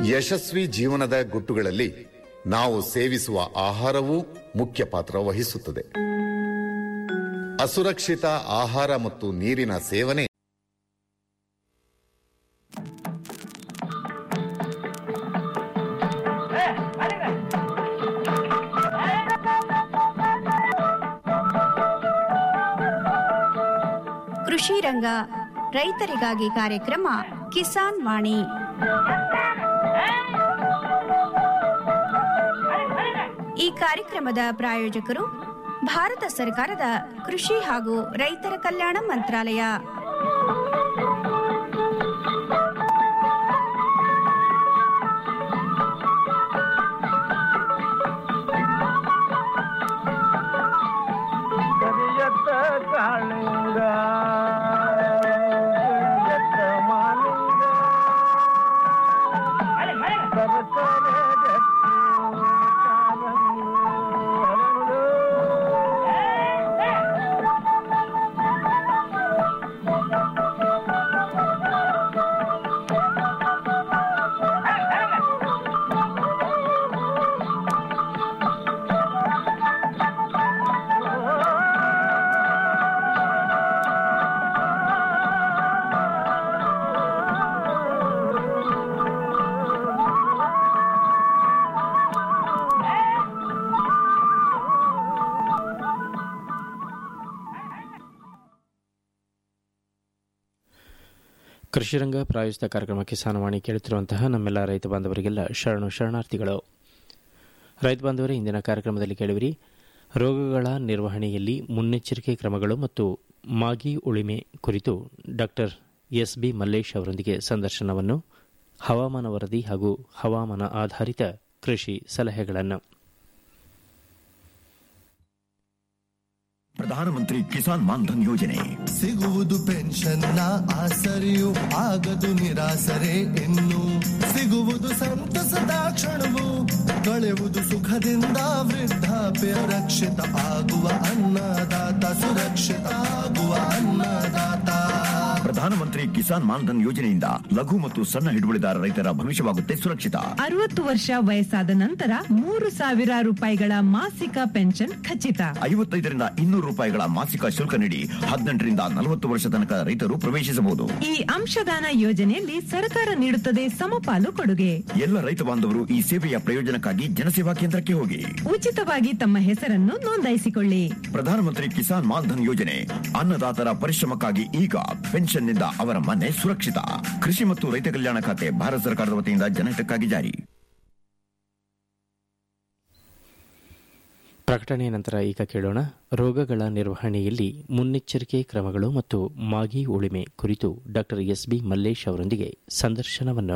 ಯಶಸ್ವಿ ಜೀವನದ ಗುಟ್ಟುಗಳಲ್ಲಿ ನಾವು ಸೇವಿಸುವ ಆಹಾರವೂ ಮುಖ್ಯ ಪಾತ್ರ ವಹಿಸುತ್ತದೆ ಅಸುರಕ್ಷಿತ ಆಹಾರ ಮತ್ತು ನೀರಿನ ಸೇವನೆ ಕೃಷಿ ರಂಗ ರೈತರಿಗಾಗಿ ಕಾರ್ಯಕ್ರಮ ಕಿಸಾನ್ ವಾಣಿ ಈ ಕಾರ್ಯಕ್ರಮದ ಪ್ರಾಯೋಜಕರು ಭಾರತ ಸರ್ಕಾರದ ಕೃಷಿ ಹಾಗೂ ರೈತರ ಕಲ್ಯಾಣ ಮಂತ್ರಾಲಯ ಕರಿಯತ್ತ ಕಾಳಿಂಗ ಕರಿಯತ್ತ ಮಾಲಿಂಗ ಸರಸರ ಗಟ್ಟಿ ಕಾರಂಗು ಹರಳು. ಕೃಷಿರಂಗ ಪ್ರಾಯೋಜಿತ ಕಾರ್ಯಕ್ರಮ ಕಿಸಾನವಾಣಿ ಕೇಳುತ್ತಿರುವಂತಹ ನಮ್ಮೆಲ್ಲ ರೈತ ಬಾಂಧವರಿಗೆಲ್ಲ ಶರಣು ಶರಣಾರ್ಥಿಗಳು ರೈತ ಬಾಂಧವರೇ ಇಂದಿನ ಕಾರ್ಯಕ್ರಮದಲ್ಲಿ ಕೇಳುವಿರಿ ರೋಗಗಳ ನಿರ್ವಹಣೆಯಲ್ಲಿ ಮುನ್ನೆಚ್ಚರಿಕೆ ಕ್ರಮಗಳು ಮತ್ತು ಮಾಗಿ ಉಳಿಮೆ ಕುರಿತು ಡಾಕ್ಟರ್ ಎಸ್ ಬಿ ಮಲ್ಲೇಶ್ ಅವರೊಂದಿಗೆ ಸಂದರ್ಶನವನ್ನು ಹವಾಮಾನ ವರದಿ ಹಾಗೂ ಹವಾಮಾನ ಆಧಾರಿತ ಕೃಷಿ ಸಲಹೆಗಳನ್ನು ಪ್ರಧಾನಮಂತ್ರಿ ಕಿಸಾನ್ ಮಾನ್ಧನ್ ಯೋಜನೆ ಸಿಗುವುದು ಪೆನ್ಷನ್ನ ಆಸರೆಯು ಆಗದು ನಿರಾಸರೆ ಇನ್ನು ಸಿಗುವುದು ಸಂತಸದ ಕ್ಷಣವು ಕಳೆಯುವುದು ಸುಖದಿಂದ ವೃದ್ಧಾಪ್ಯ ರಕ್ಷಿತ ಆಗುವ ಅನ್ನದಾತ ಸುರಕ್ಷಿತ ಆಗುವ ಅನ್ನದಾತ ಪ್ರಧಾನಮಂತ್ರಿ ಕಿಸಾನ್ ಮಾನ್ಧನ್ ಯೋಜನೆಯಿಂದ ಲಘು ಮತ್ತು ಸಣ್ಣ ಹಿಡುವಳಿದಾರ ರೈತರ ಭವಿಷ್ಯವಾಗುತ್ತೆ ಸುರಕ್ಷಿತ ಅರವತ್ತು ವರ್ಷ ವಯಸ್ಸಾದ ನಂತರ ಮೂರು ಸಾವಿರ ರೂಪಾಯಿಗಳ ಮಾಸಿಕ ಪೆನ್ಷನ್ ಖಚಿತ ಐವತ್ತೈದರಿಂದ ಇನ್ನೂರು ರೂಪಾಯಿಗಳ ಮಾಸಿಕ ಶುಲ್ಕ ನೀಡಿ ಹದಿನೆಂಟರಿಂದ ನಲವತ್ತು ವರ್ಷ ತನಕ ರೈತರು ಪ್ರವೇಶಿಸಬಹುದು ಈ ಅಂಶದಾನ ಯೋಜನೆಯಲ್ಲಿ ಸರ್ಕಾರ ನೀಡುತ್ತದೆ ಸಮಪಾಲು ಕೊಡುಗೆ ಎಲ್ಲ ರೈತ ಬಾಂಧವರು ಈ ಸೇವೆಯ ಪ್ರಯೋಜನಕ್ಕಾಗಿ ಜನಸೇವಾ ಕೇಂದ್ರಕ್ಕೆ ಹೋಗಿ ಉಚಿತವಾಗಿ ತಮ್ಮ ಹೆಸರನ್ನು ನೋಂದಾಯಿಸಿಕೊಳ್ಳಿ ಪ್ರಧಾನಮಂತ್ರಿ ಕಿಸಾನ್ ಮಾನ್ಧನ್ ಯೋಜನೆ ಅನ್ನದಾತರ ಪರಿಶ್ರಮಕ್ಕಾಗಿ ಈಗ ಪೆನ್ಷನ್ನಿಂದ ಅವರ ಮನೆ ಸುರಕ್ಷಿತ ಕೃಷಿ ಮತ್ತು ರೈತ ಕಲ್ಯಾಣ ಖಾತೆ ಭಾರತ ಸರ್ಕಾರದ ವತಿಯಿಂದ ಜನಹಿತಕ್ಕಾಗಿ ಜಾರಿ ಪ್ರಕಟಣೆಯ ನಂತರ ಈಗ ಕೇಳೋಣ ರೋಗಗಳ ನಿರ್ವಹಣೆಯಲ್ಲಿ ಮುನ್ನೆಚ್ಚರಿಕೆ ಕ್ರಮಗಳು ಮತ್ತು ಮಾಗಿ ಉಳಿಮೆ ಕುರಿತು ಡಾಕ್ಟರ್ ಎಸ್ ಬಿ ಮಲ್ಲೇಶ್ ಅವರೊಂದಿಗೆ ಸಂದರ್ಶನವನ್ನು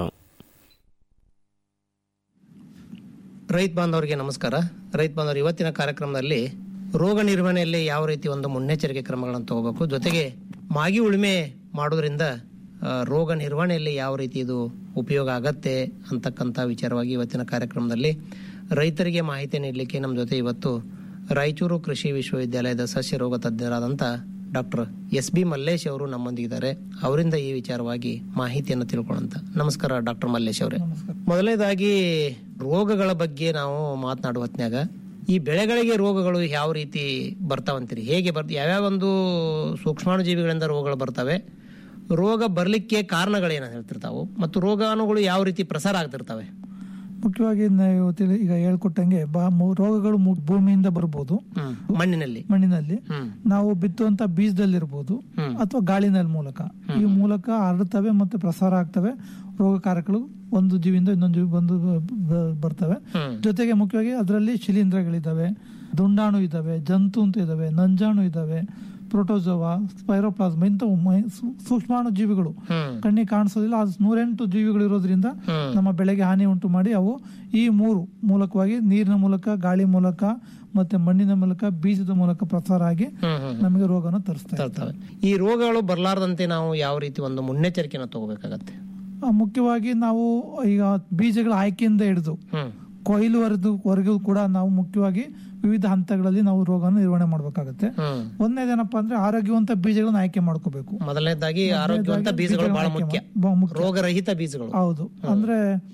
ರೈತ ಬಾಂಧವರಿಗೆ ನಮಸ್ಕಾರ ರೈತ ಬಾಂಧವರು ಇವತ್ತಿನ ಕಾರ್ಯಕ್ರಮದಲ್ಲಿ ರೋಗ ನಿರ್ವಹಣೆಯಲ್ಲಿ ಯಾವ ರೀತಿ ಒಂದು ಮುನ್ನೆಚ್ಚರಿಕೆ ಕ್ರಮಗಳನ್ನು ತಗೋಬೇಕು ಜೊತೆಗೆ ಮಾಗಿ ಉಳುಮೆ ಮಾಡೋದ್ರಿಂದ ಆ, ರೋಗ ನಿರ್ವಹಣೆಯಲ್ಲಿ ಯಾವ ರೀತಿ ಇದು ಉಪಯೋಗ ಆಗತ್ತೆ ಅಂತಕ್ಕಂಥ ವಿಚಾರವಾಗಿ ಇವತ್ತಿನ ಕಾರ್ಯಕ್ರಮದಲ್ಲಿ ರೈತರಿಗೆ ಮಾಹಿತಿ ನೀಡಲಿಕ್ಕೆ ನಮ್ಮ ಜೊತೆ ಇವತ್ತು ರಾಯಚೂರು ಕೃಷಿ ವಿಶ್ವವಿದ್ಯಾಲಯದ ಸಸ್ಯ ರೋಗ ತಜ್ಞರಾದಂಥ ಡಾಕ್ಟರ್ ಎಸ್ ಬಿ ಮಲ್ಲೇಶ್ ಅವರು ನಮ್ಮೊಂದಿಗಿದ್ದಾರೆ ಅವರಿಂದ ಈ ವಿಚಾರವಾಗಿ ಮಾಹಿತಿಯನ್ನು ತಿಳ್ಕೊಳ್ಳೋಂತ ನಮಸ್ಕಾರ ಡಾಕ್ಟರ್ ಮಲ್ಲೇಶ್ ಅವರೇ ಮೊದಲನೇದಾಗಿ ರೋಗಗಳ ಬಗ್ಗೆ ನಾವು ಮಾತನಾಡುವ ಹೊತ್ನ್ಯಾಗ ಈ ಬೆಳೆಗಳಿಗೆ ರೋಗಗಳು ಯಾವ ರೀತಿ ಬರ್ತಾವಂತೀರಿ ಹೇಗೆ ಬರ್ ಯಾವ್ಯಾವ ಒಂದು ಸೂಕ್ಷ್ಮಾಣುಜೀವಿಗಳಿಂದ ರೋಗಗಳು ಬರ್ತವೆ ರೋಗ ಬರ್ಲಿಕ್ಕೆ ಕಾರಣಗಳೇನ ಹೇಳ್ತಿರ್ತಾವು ಮತ್ತು ರೋಗಾಣುಗಳು ಯಾವ ರೀತಿ ಪ್ರಸಾರ ಆಗ್ತಿರ್ತವೆ ಮುಖ್ಯವಾಗಿ ನಾವು ತಿಳಿ- ಈಗ ಹೇಳ್ಕೊಟ್ಟಂಗೆ ಬಾ- ಮು- ರೋಗಗಳು ಮು- ಭೂಮಿಯಿಂದ ಬರ್ಬೋದು ಮಣ್ಣಿನಲ್ಲಿ ಮಣ್ಣಿನಲ್ಲಿ ನಾವು ಬಿತ್ತುವಂತ ಬೀಜದಲ್ಲಿರ್ಬೋದು ಅಥವಾ ಗಾಳಿನಲ್ಲಿ ಮೂಲಕ ಈ ಮೂಲಕ ಹರಡ್ತವೆ ಮತ್ತೆ ಪ್ರಸಾರ ಆಗ್ತವೆ ರೋಗಕಾರಕಗಳು ಒಂದು ಜೀವಿಯಿಂದ ಇನ್ನೊಂದು ಜೀವಿ ಬಂದು ಬ- ಬ- ಬರ್ತವೆ ಜೊತೆಗೆ ಮುಖ್ಯವಾಗಿ ಅದರಲ್ಲಿ ಶಿಲೀಂಧ್ರಗಳಿದಾವೆ ದುಂಡಾಣು ಇದಾವೆ ಜಂತು ಅಂತ ಇದಾವೆ ನಂಜಾಣು ಇದಾವೆ ಪ್ರೋಟೋಜೋವಾ ಸ್ಪೈರೋಪ್ಲಾಸ್ಮ ಇಂಥವು ಮೈ- ಸೂ- ಸೂಕ್ಷ್ಮಾಣು ಜೀವಿಗಳು ಕಣ್ಣಿಗೆ ಕಾಣಿಸೋದಿಲ್ಲ ಅದು ನೂರೆಂಟು ಜೀವಿಗಳು ಇರೋದ್ರಿಂದ ನಮ್ಮ ಬೆಳೆಗೆ ಹಾನಿ ಉಂಟು ಮಾಡಿ ಅವು ಈ ಮೂರು ಮೂಲಕವಾಗಿ ನೀರಿನ ಮೂಲಕ ಗಾಳಿ ಮೂಲಕ ಮತ್ತೆ ಮಣ್ಣಿನ ಮೂಲಕ ಬೀಜದ ಮೂಲಕ ಪ್ರಸಾರ ಆಗಿ ನಮಗೆ ರೋಗನ ತರಿಸ್ತಾ ತರ್ತವೆ ಈ ರೋಗಗಳು ಬರಲಾರ್ದಂತೆ ನಾವು ಯಾವ ರೀತಿ ಒಂದು ಮುನ್ನೆಚ್ಚರಿಕೆನ ತಗೋಬೇಕಾಗತ್ತೆ ಆ, ಮುಖ್ಯವಾಗಿ ನಾವು ಈಗ ಬೀಜಗಳ ಆಯ್ಕೆಯಿಂದ ಹಿಡಿದು ಕೊಯ್ಲುವರೆದು ವರೆಗೂ ಕೂಡ ನಾವು ಮುಖ್ಯವಾಗಿ ವಿವಿಧ ಹಂತಗಳಲ್ಲಿ ನಾವು ರೋಗನ ನಿರ್ವಹಣೆ ಮಾಡಬೇಕಾಗತ್ತೆ ಒಂದನೇದೇನಪ್ಪಾ ಅಂದ್ರೆ ಆರೋಗ್ಯವಂತ ಬೀಜಗಳನ್ನ ಆಯ್ಕೆ ಮಾಡ್ಕೋಬೇಕು ಮೊದಲನೇದಾಗಿ ಆರೋಗ್ಯವಂತ ಬೀಜಗಳು ಬಹಳ ಮುಖ್ಯ ರೋಗರಹಿತ ಬೀಜಗಳು ಹೌದು ಅಂದ್ರೆ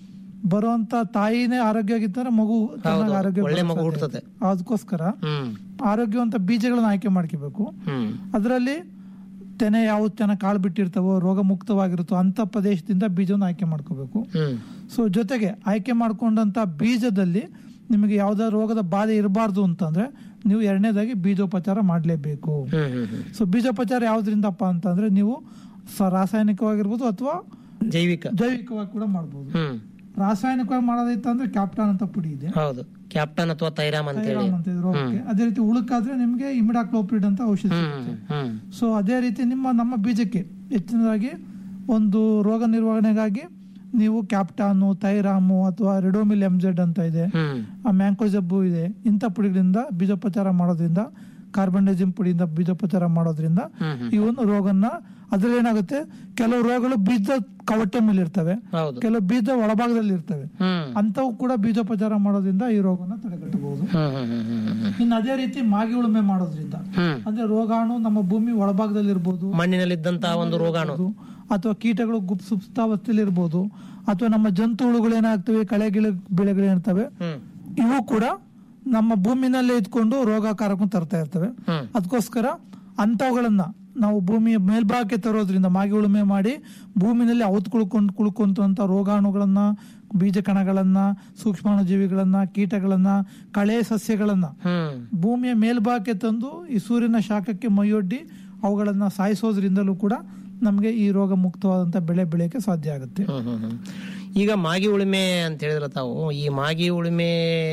ಬರುವಂತ ತಾಯಿನೇ ಆರೋಗ್ಯವಾಗಿತ್ತಂದ್ರೆ ಮಗು ಚೆನ್ನಾಗಿ ಆರೋಗ್ಯ ಒಳ್ಳೆ ಬರೋ ಮಗು ಸಾಧ್ಯತೆ ಹುಟ್ಟುತ್ತದೆ. ಇದೆ. ಅದಕ್ಕೋಸ್ಕರ ಹ್ಮ್ ಆರೋಗ್ಯವಂತ ಬೀಜಗಳನ್ನ ಆಯ್ಕೆ ಮಾಡ್ಕೋಬೇಕು ಹ್ಮ್ ಅದರಲ್ಲಿ ತೆನೆ ಯಾವ ಚೆನ್ನಾಗಿ ಕಾಳು ಬಿಟ್ಟಿರ್ತಾವೋ ರೋಗ ಮುಕ್ತವಾಗಿರುತ್ತೋ ಅಂತ ಪ್ರದೇಶದಿಂದ ಬೀಜವನ್ನು ಆಯ್ಕೆ ಮಾಡ್ಕೋಬೇಕು ಹ್ಮ್ ಸೊ ಜೊತೆಗೆ ಆಯ್ಕೆ ಮಾಡ್ಕೊಂಡಂತ ಬೀಜದಲ್ಲಿ ನಿಮಗೆ ಯಾವುದೇ ರೋಗದ ಬಾಧೆ ಇರಬಾರ್ದು ಅಂತಂದ್ರೆ ನೀವು ಎರಡನೇದಾಗಿ ಬೀಜೋಪಚಾರ ಮಾಡಲೇಬೇಕು ಹ್ಮ್ ಹ್ಮ್ ಹ್ಮ್ ಸೊ ಬೀಜೋಪಚಾರ ಯಾವ್ದ್ರಿಂದಪ್ಪ ಅಂತಂದ್ರೆ ನೀವು ಸ ರಾಸಾಯನಿಕವಾಗಿರ್ಬೋದು ಅಥವಾ ಜೈವಿಕ ಜೈವಿಕವಾಗಿ ಕೂಡ ಮಾಡ್ಬೋದು ಹ್ಮ್ ರಾಸಾಯನಿಕವಾಗಿ ಮಾಡೋದೈತೆ ಅಂದ್ರೆ ಕ್ಯಾಪ್ಟಾನ್ ಅಂತ ಪುಡಿ ಇದೆ ಹೌದು ಕ್ಯಾಪ್ಟನ್ ಅಥವಾ ತೈರಾಮ್ ಅಂತ ಹೇಳಿ ಥೈರಾಮ್ ಅಂತ ಇದೆ ರೋಗಕ್ಕೆ ಅದೇ ರೀತಿ ಉಳುಕಾದ್ರೆ ನಿಮ್ಗೆ ಇಮಿಡಾಕ್ಲೋಪ್ರಿಡ್ ಅಂತ ಔಷಧಿ ಸಿಗುತ್ತೆ ಹ್ಮ್ ಸೊ ಅದೇ ರೀತಿ ನಿಮ್ಮ ನಮ್ಮ ಬೀಜಕ್ಕೆ ಹೆಚ್ಚಿನದಾಗಿ ಒಂದು ರೋಗ ನಿರ್ವಹಣೆಗಾಗಿ ನೀವು ಕ್ಯಾಪ್ಟಾನು ಥೈರಾಮು ಅಥವಾ ರೆಡೋಮಿಲ್ ಎಂಜೆಡ್ ಅಂತ ಇದೆ ಹ್ಮ್ ಆ ಮ್ಯಾಂಕೋಜಬ್ಬು ಇದೆ ಇಂಥ ಪುಡಿಗಳಿಂದ ಬೀಜೋಪಚಾರ ಮಾಡೋದ್ರಿಂದ ಕಾರ್ಬನ್ಡೈಸಿಮ್ ಪುಡಿಯಿಂದ ಬೀಜೋಪಚಾರ ಮಾಡೋದ್ರಿಂದ ಈ ಒಂದು ರೋಗನ ಅದ್ರಲ್ಲಿ ಏನಾಗುತ್ತೆ ಕೆಲವು ರೋಗಗಳು ಬೀಜದ ಕವಟೆ ಮೇಲೆ ಇರ್ತವೆ ಹೌದು ಕೆಲವು ಬೀಜ ಒಳಭಾಗದಲ್ಲಿ ಇರ್ತವೆ ಹ್ಮ್ ಅಂತವು ಕೂಡ ಬೀಜೋಪಚಾರ ಮಾಡೋದ್ರಿಂದ ಈ ರೋಗನ ತಡೆಗಟ್ಟಬಹುದು ಹ್ಮ್ ಹ್ಮ್ ಹ್ಮ್ ಹ್ಮ್ ಹ್ಮ್ ಇನ್ನು ಅದೇ ರೀತಿ ಮಾಗಿ ಉಳುಮೆ ಮಾಡೋದ್ರಿಂದ ಹ್ಮ್ ಅಂದ್ರೆ ರೋಗಾಣು ನಮ್ಮ ಭೂಮಿ ಒಳಭಾಗದಲ್ಲಿ ಇರ್ಬೋದು ಮಣ್ಣಿನಲ್ಲಿದ್ದಂತಹ ಒಂದು ರೋಗಾಣು ಇರ್ಬೋದು, ಅಥವಾ ಕೀಟಗಳು ಗುಪ್ ಸುಪ್ತಾವಸ್ಥೆಯಲ್ಲಿ ಇರ್ಬೋದು ಅಥವಾ ನಮ್ಮ ಜಂತು ಹುಳುಗಳು ಏನಾಗ್ತವೆ ಕಳೆ ಗಿಳ ಬೆಳೆಗಳು ಏನಿರ್ತವೆ ಹ್ಮ್ ಇವು ಕೂಡ ನಮ್ಮ ಭೂಮಿನಲ್ಲೇ ಇದ್ಕೊಂಡು ರೋಗಕಾರಕ ತರ್ತಾ ಇರ್ತವೆ ಹ್ಮ್. ಅದಕ್ಕೋಸ್ಕರ ಅಂತವುಗಳನ್ನ ನಾವು ಭೂಮಿಯ ಮೇಲ್ಭಾಗಕ್ಕೆ ತರೋದ್ರಿಂದ ಮಾಗಿ ಉಳುಮೆ ಮಾಡಿ ಭೂಮಿನಲ್ಲಿ ಅವತ್ ಕುಳ್ಕೊಂಡು ಕುಳ್ಕೊಂತ ರೋಗಾಣುಗಳನ್ನ ಬೀಜ ಕಣಗಳನ್ನ ಸೂಕ್ಷ್ಮಾಣುಜೀವಿಗಳನ್ನ ಕೀಟಗಳನ್ನ ಕಳೆ ಸಸ್ಯಗಳನ್ನ ಹ್ಮ್ ಭೂಮಿಯ ಮೇಲ್ಭಾಗಕ್ಕೆ ತಂದು ಈ ಸೂರ್ಯನ ಶಾಖಕ್ಕೆ ಮೈಯೊಡ್ಡಿ ಅವುಗಳನ್ನ ಸಾಯಿಸೋದ್ರಿಂದಲೂ ಕೂಡ ನಮಗೆ ಈ ರೋಗ ಮುಕ್ತವಾದಂತ ಬೆಳೆ ಬೆಳೆಯಕ್ಕೆ ಸಾಧ್ಯ ಆಗುತ್ತೆ ಹ್ಮ್ ಹ್ಮ್ ಹ್ಮ್. ಈಗ ಮಾಗಿ ಉಳುಮೆ ಅಂತ ಹೇಳಿದ್ರ ತಾವು ಈ ಮಾಗಿ ಉಳುಮೆ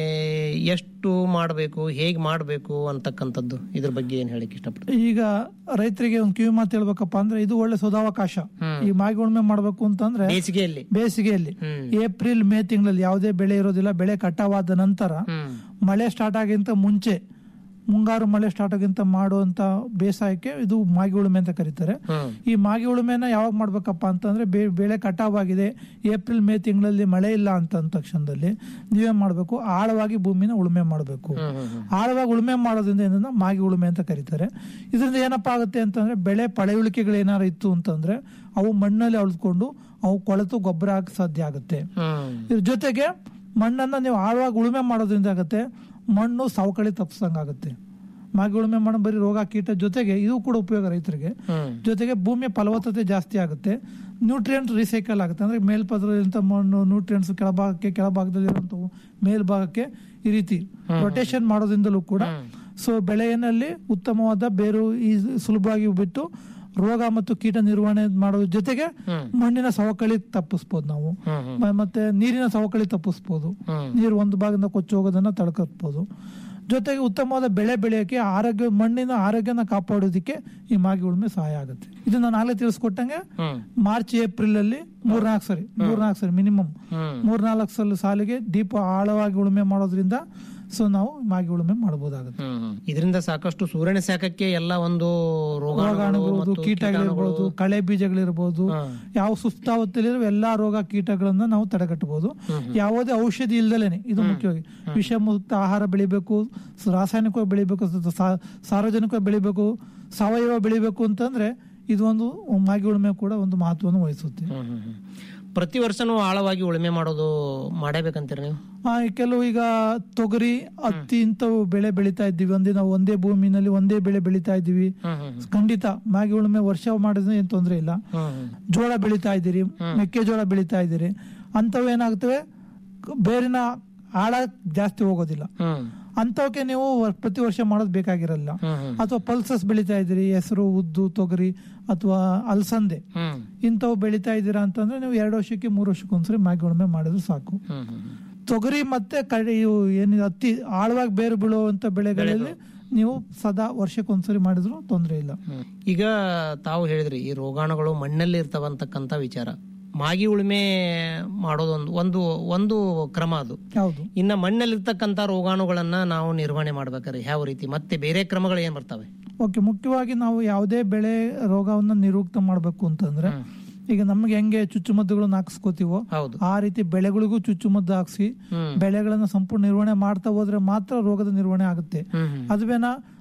ಎಷ್ಟು ಮಾಡಬೇಕು ಹೇಗ್ ಮಾಡಬೇಕು ಅಂತಕ್ಕಂಥದ್ದು ಇದ್ರ ಬಗ್ಗೆ ಏನ್ ಹೇಳಿಕ್ ಇಷ್ಟಪಡ್ತೀನಿ ಈಗ ರೈತರಿಗೆ ಒಂದು ಕಿವಿ ಮಾತು ಹೇಳ್ಬೇಕಪ್ಪ ಅಂದ್ರೆ ಇದು ಒಳ್ಳೆ ಸದಾವಕಾಶ ಈ ಮಾಗಿ ಉಳುಮೆ ಮಾಡ್ಬೇಕು ಅಂತಂದ್ರೆ ಬೇಸಿಗೆಯಲ್ಲಿ ಬೇಸಿಗೆಯಲ್ಲಿ ಹ್ಮ್. ಏಪ್ರಿಲ್ ಮೇ ತಿಂಗಳಲ್ಲಿ ಯಾವುದೇ ಬೆಳೆ ಇರೋದಿಲ್ಲ ಬೆಳೆ ಕಟಾವಾದ ನಂತರ ಹ್ಮ್ ಮಳೆ ಸ್ಟಾರ್ಟ್ ಆಗಿಂತ ಮುಂಚೆ ಮುಂಗಾರು ಮಳೆ ಸ್ಟಾರ್ಟ್ ಆಗಿಂತ ಮಾಡುವಂತ ಬೇಸಾಯಕ್ಕೆ ಇದು ಮಾಗಿ ಉಳುಮೆ ಅಂತ ಕರೀತಾರೆ ಹ್ಮ್ ಈ ಮಾಗಿ ಉಳುಮೆನ ಯಾವಾಗ ಮಾಡ್ಬೇಕಪ್ಪ ಅಂತಂದ್ರೆ ಬೆ- ಬೆಳೆ ಕಟಾವಾಗಿದೆ ಏಪ್ರಿಲ್ ಮೇ ತಿಂಗಳಲ್ಲಿ ಮಳೆ ಇಲ್ಲ ಅಂತ ಅಂದ ತಕ್ಷಣದಲ್ಲಿ ನೀವೇ ಮಾಡಬೇಕು ಆಳವಾಗಿ ಭೂಮಿನ ಉಳುಮೆ ಮಾಡಬೇಕು ಹ್ಮ್ ಹ್ಮ್ ಹ್ಮ್. ಆಳವಾಗಿ ಉಳುಮೆ ಮಾಡೋದ್ರಿಂದ ಏನನ್ನ ಮಾಗಿ ಉಳುಮೆ ಅಂತ ಕರೀತಾರೆ ಇದರಿಂದ ಏನಪ್ಪಾ ಆಗುತ್ತೆ ಅಂತಂದ್ರೆ ಬೆಳೆ ಪಳೆಯುಳಿಕೆಗಳು ಏನಾರು ಇತ್ತು ಅಂತಂದ್ರೆ ಅವು ಮಣ್ಣಲ್ಲಿ ಅಳಿದ್ಕೊಂಡು ಅವು ಕೊಳೆತು ಗೊಬ್ಬರ ಹಾಕಿ ಸಾಧ್ಯ ಆಗುತ್ತೆ ಹ್ಮ್ ಇದ್ರ ಜೊತೆಗೆ ಮಣ್ಣನ್ನ ನೀವು ಆಳವಾಗಿ ಉಳುಮೆ ಮಾಡೋದ್ರಿಂದ ಆಗುತ್ತೆ ಮಣ್ಣು ಸವಕಳಿ ತಪ್ಪಿಸಂಗಾಗುತ್ತೆ ಮಾಗಿ ಉಳುಮೆ ಮಾಡೋ ಬರೀ ರೋಗ ಕೀಟ ಜೊತೆಗೆ ಇದು ಕೂಡ ಉಪಯೋಗ ರೈತರಿಗೆ ಹ್ಮ್ ಜೊತೆಗೆ ಭೂಮಿಯ ಫಲವತ್ತತೆ ಜಾಸ್ತಿ ಆಗುತ್ತೆ ನ್ಯೂಟ್ರಿಯೆಂಟ್ ರೀಸೈಕಲ್ ಆಗುತ್ತೆ ಅಂದ್ರೆ ಮೇಲ್ಪದರದಂತ ಮಣ್ಣು ನ್ಯೂಟ್ರಿಯೆಂಟ್ಸ್ ಕೆಳಭಾಗಕ್ಕೆ ಕೆಳಭಾಗದಲ್ಲಿರುವಂಥವು ಮೇಲ್ಭಾಗಕ್ಕೆ ಈ ರೀತಿ ರೊಟೇಷನ್ ಮಾಡೋದ್ರಿಂದಲೂ ಕೂಡ ಸೊ ಬೆಳೆಯಲ್ಲಿ ಉತ್ತಮವಾದ ಬೇರು ಈ ಸುಲಭವಾಗಿ ಬಿಟ್ಟು ರೋಗ ಮತ್ತು ಕೀಟ ನಿರ್ವಹಣೆ ಮಾಡೋದ್ರ ಜೊತೆಗೆ ಮಣ್ಣಿನ ಸವಕಳಿ ತಪ್ಪಿಸ್ಬೋದು ನಾವು ಹ್ಮ್ ಹ್ಮ್ ಮ- ಮತ್ತೆ ನೀರಿನ ಸವಕಳಿ ತಪ್ಪಿಸ್ಬೋದು ಹ್ಮ್. ನೀರು ಒಂದು ಭಾಗದಿಂದ ಕೊಚ್ಚಿ ಹೋಗೋದನ್ನ ತಡ್ಕತ್ಬೋದು ಜೊತೆಗೆ ಉತ್ತಮವಾದ ಬೆಳೆ ಬೆಳೆಯೋಕೆ ಆರೋಗ್ಯ ಮಣ್ಣಿನ ಆರೋಗ್ಯನ ಕಾಪಾಡೋದಕ್ಕೆ ಈ ಮಾಗಿ ಉಳುಮೆ ಸಹಾಯ ಆಗುತ್ತೆ ಇದು ನಾನು ಆಗಲೇ ತಿಳಿಸ್ಕೊಟ್ಟಂಗೆ ಹ್ಮ್ ಮಾರ್ಚ್ ಏಪ್ರಿಲ್ ಅಲ್ಲಿ ಮೂರ್ನಾಲ್ಕು ಸರಿ ಮೂರ್ನಾಲ್ಕು ಸರಿ ಮಿನಿಮಮ್ ಹ್ಮ್ ಮೂರ್ನಾಲ್ಕು ಸಲ ಸಾಲಿಗೆ ದೀಪ ಆಳವಾಗಿ ಉಳುಮೆ ಮಾಡೋದ್ರಿಂದ ಸೊ ನಾವು ಮಾಗಿ ಉಳುಮೆ ಮಾಡಬಹುದಾಗುತ್ತೆ ಹ್ಮ್ ಇದರಿಂದ ಸಾಕಷ್ಟು ಸೂರ್ಯನ ಶಾಖಕ್ಕೆ ಎಲ್ಲ ಒಂದು ರೋಗಾಣುಗಳು ರೋಗಾಣುಗಳು ಮತ್ತು ಕೀಟಗಳಿರ್ಬೋದು ಕೀಟಾಣುಗಳು ಕಳೆ ಬೀಜಗಳಿರ್ಬೋದು ಹ್ಮ್. ಯಾವ ಸುಸ್ತಾವಸ್ಥೆಯಲ್ಲಿರೋ ಎಲ್ಲಾ ರೋಗ ಕೀಟಗಳನ್ನ ನಾವು ತಡೆಗಟ್ಟಬಹುದು ಯಾವುದೇ ಔಷಧಿ ಇಲ್ದಲೇನೆ ಇದು ಮುಖ್ಯವಾಗಿ ವಿಷಮುಕ್ತ ಆಹಾರ ಬೆಳಿಬೇಕು ಸ- ರಾಸಾಯನಿಕವಾಗಿ ಬೆಳಿಬೇಕು ಸ- ಸಾ- ಸಾರ್ವಜನಿಕವಾಗಿ ಬೆಳಿಬೇಕು ಸಾವಯವ ಬೆಳಿಬೇಕು ಅಂತಂದ್ರೆ ಇದು ಒಂದು ಮಾಗಿ ಉಳುಮೆ ಕೂಡ ಒಂದು ಮಹತ್ವವನ್ನು ವಹಿಸುತ್ತೆ ಹ್ಮ್ ಹ್ಮ್ ಹ್ಮ್. ಪ್ರತಿ ವರ್ಷನೂ ಆಳವಾಗಿ ಉಳುಮೆ ಮಾಡೋದು ಮಾಡೇಬೇಕಂತೀರಿ ನೀವು ಆ, ಕೆಲವು ಈಗ ತೊಗರಿ ಹತ್ತಿ ಇಂಥವು ಬೆಳೆ ಬೆಳಿತಾ ಇದ್ದೀವಿ ಒಂದೇ ನಾವು ಒಂದೇ ಭೂಮಿನಲ್ಲಿ ಒಂದೇ ಬೆಳೆ ಬೆಳಿತಾ ಇದ್ದೀವಿ ಹ್ಮ್ ಹ್ಮ್ ಖಂಡಿತ ಮಾಗಿ ಉಳುಮೆ ವರ್ಷ ಮಾಡಿದ್ರೆ ಏನ್ ತೊಂದರೆ ಇಲ್ಲ ಹ್ಮ್ ಹ್ಮ್ ಜೋಳ ಬೆಳಿತಾ ಇದ್ದೀರಿ ಮೆಕ್ಕೆಜೋಳ ಬೆಳಿತಾ ಇದ್ದೀರಿ ಅಂಥವು ಏನಾಗ್ತವೆ ಕ- ಬೇರಿನ ಆಳ ಜಾಸ್ತಿ ಹೋಗೋದಿಲ್ಲ ಹ್ಮ್ ಅಂಥವಕ್ಕೆ ನೀವು ವರ್- ಪ್ರತಿ ವರ್ಷ ಮಾಡೋದು ಬೇಕಾಗಿರಲ್ಲ ಹ್ಮ್ ಹ್ಮ್ ಅಥವಾ ಪಲ್ಸಸ್ ಬೆಳಿತಾ ಇದ್ದೀರಿ ಹೆಸರು ಉದ್ದು ತೊಗರಿ ಅಥವಾ ಅಲಸಂದೆ ಹ್ಮ್ ಇಂಥವು ಬೆಳಿತಾ ಇದ್ದೀರಾ ಅಂತಂದ್ರೆ ನೀವು ಎರಡು ವರ್ಷಕ್ಕೆ ಮೂರು ವರ್ಷಕ್ಕೆ ಒಂದ್ಸರಿ ಮಾಗಿ ಉಳುಮೆ ಮಾಡಿದ್ರೆ ಸಾಕು ಹ್ಮ್ ಹ್ಮ್ ಹ್ಮ್. ತೊಗರಿ ಮತ್ತೆ ಕಡೆ ಇವು ಏನು ಹತ್ತಿ ಆಳವಾಗಿ ಬೇರು ಬೀಳುವಂತ ಬೆಳೆಗಳಲ್ಲಿ ನೀವು ಸದಾ ವರ್ಷಕ್ಕೊಂದ್ಸರಿ ಮಾಡಿದ್ರು ತೊಂದರೆ ಇಲ್ಲ ಹ್ಮ್. ಈಗ ತಾವು ಹೇಳಿದ್ರಿ ಈ ರೋಗಾಣುಗಳು ಮಣ್ಣಲ್ಲಿ ಇರ್ತಾವಂತಕ್ಕಂತ ವಿಚಾರ ಮಾಗಿ ಉಳುಮೆ ಮಾಡೋದೊಂದು ಒಂದು ಒಂದು ಕ್ರಮ ಅದು ಹೌದು ಇನ್ನ ಮಣ್ಣಲ್ಲಿರ್ತಕ್ಕಂಥ ರೋಗಾಣುಗಳನ್ನ ನಾವು ನಿರ್ವಹಣೆ ಮಾಡ್ಬೇಕಾದ್ರೆ ಯಾವ ರೀತಿ ಮತ್ತೆ ಬೇರೆ ಕ್ರಮಗಳು ಏನ್ ಬರ್ತವೆ ಓಕೆ ಮುಖ್ಯವಾಗಿ ನಾವು ಯಾವುದೇ ಬೆಳೆ ರೋಗವನ್ನ ನಿರುಕ್ತ ಮಾಡಬೇಕು ಅಂತಂದ್ರೆ ಈಗ ನಮ್ಗೆ ಹೆಂಗೆ ಚುಚ್ಚುಮದ್ದುಗಳನ್ನ ಹಾಕ್ಸ್ಕೋತೀವೋ ಹೌದು ಆ ರೀತಿ ಬೆಳೆಗಳಿಗೂ ಚುಚ್ಚುಮದ್ದು ಹಾಕ್ಸಿ ಹ್ಮ್ ಬೆಳೆಗಳನ್ನ ಸಂಪೂರ್ಣ ನಿರ್ವಹಣೆ ಮಾಡ್ತಾ ಹೋದ್ರೆ ಮಾತ್ರ ರೋಗದ ನಿರ್ವಹಣೆ ಆಗುತ್ತೆ ಹ್ಮ್ ಹ್ಮ್. ಅದುವೇನ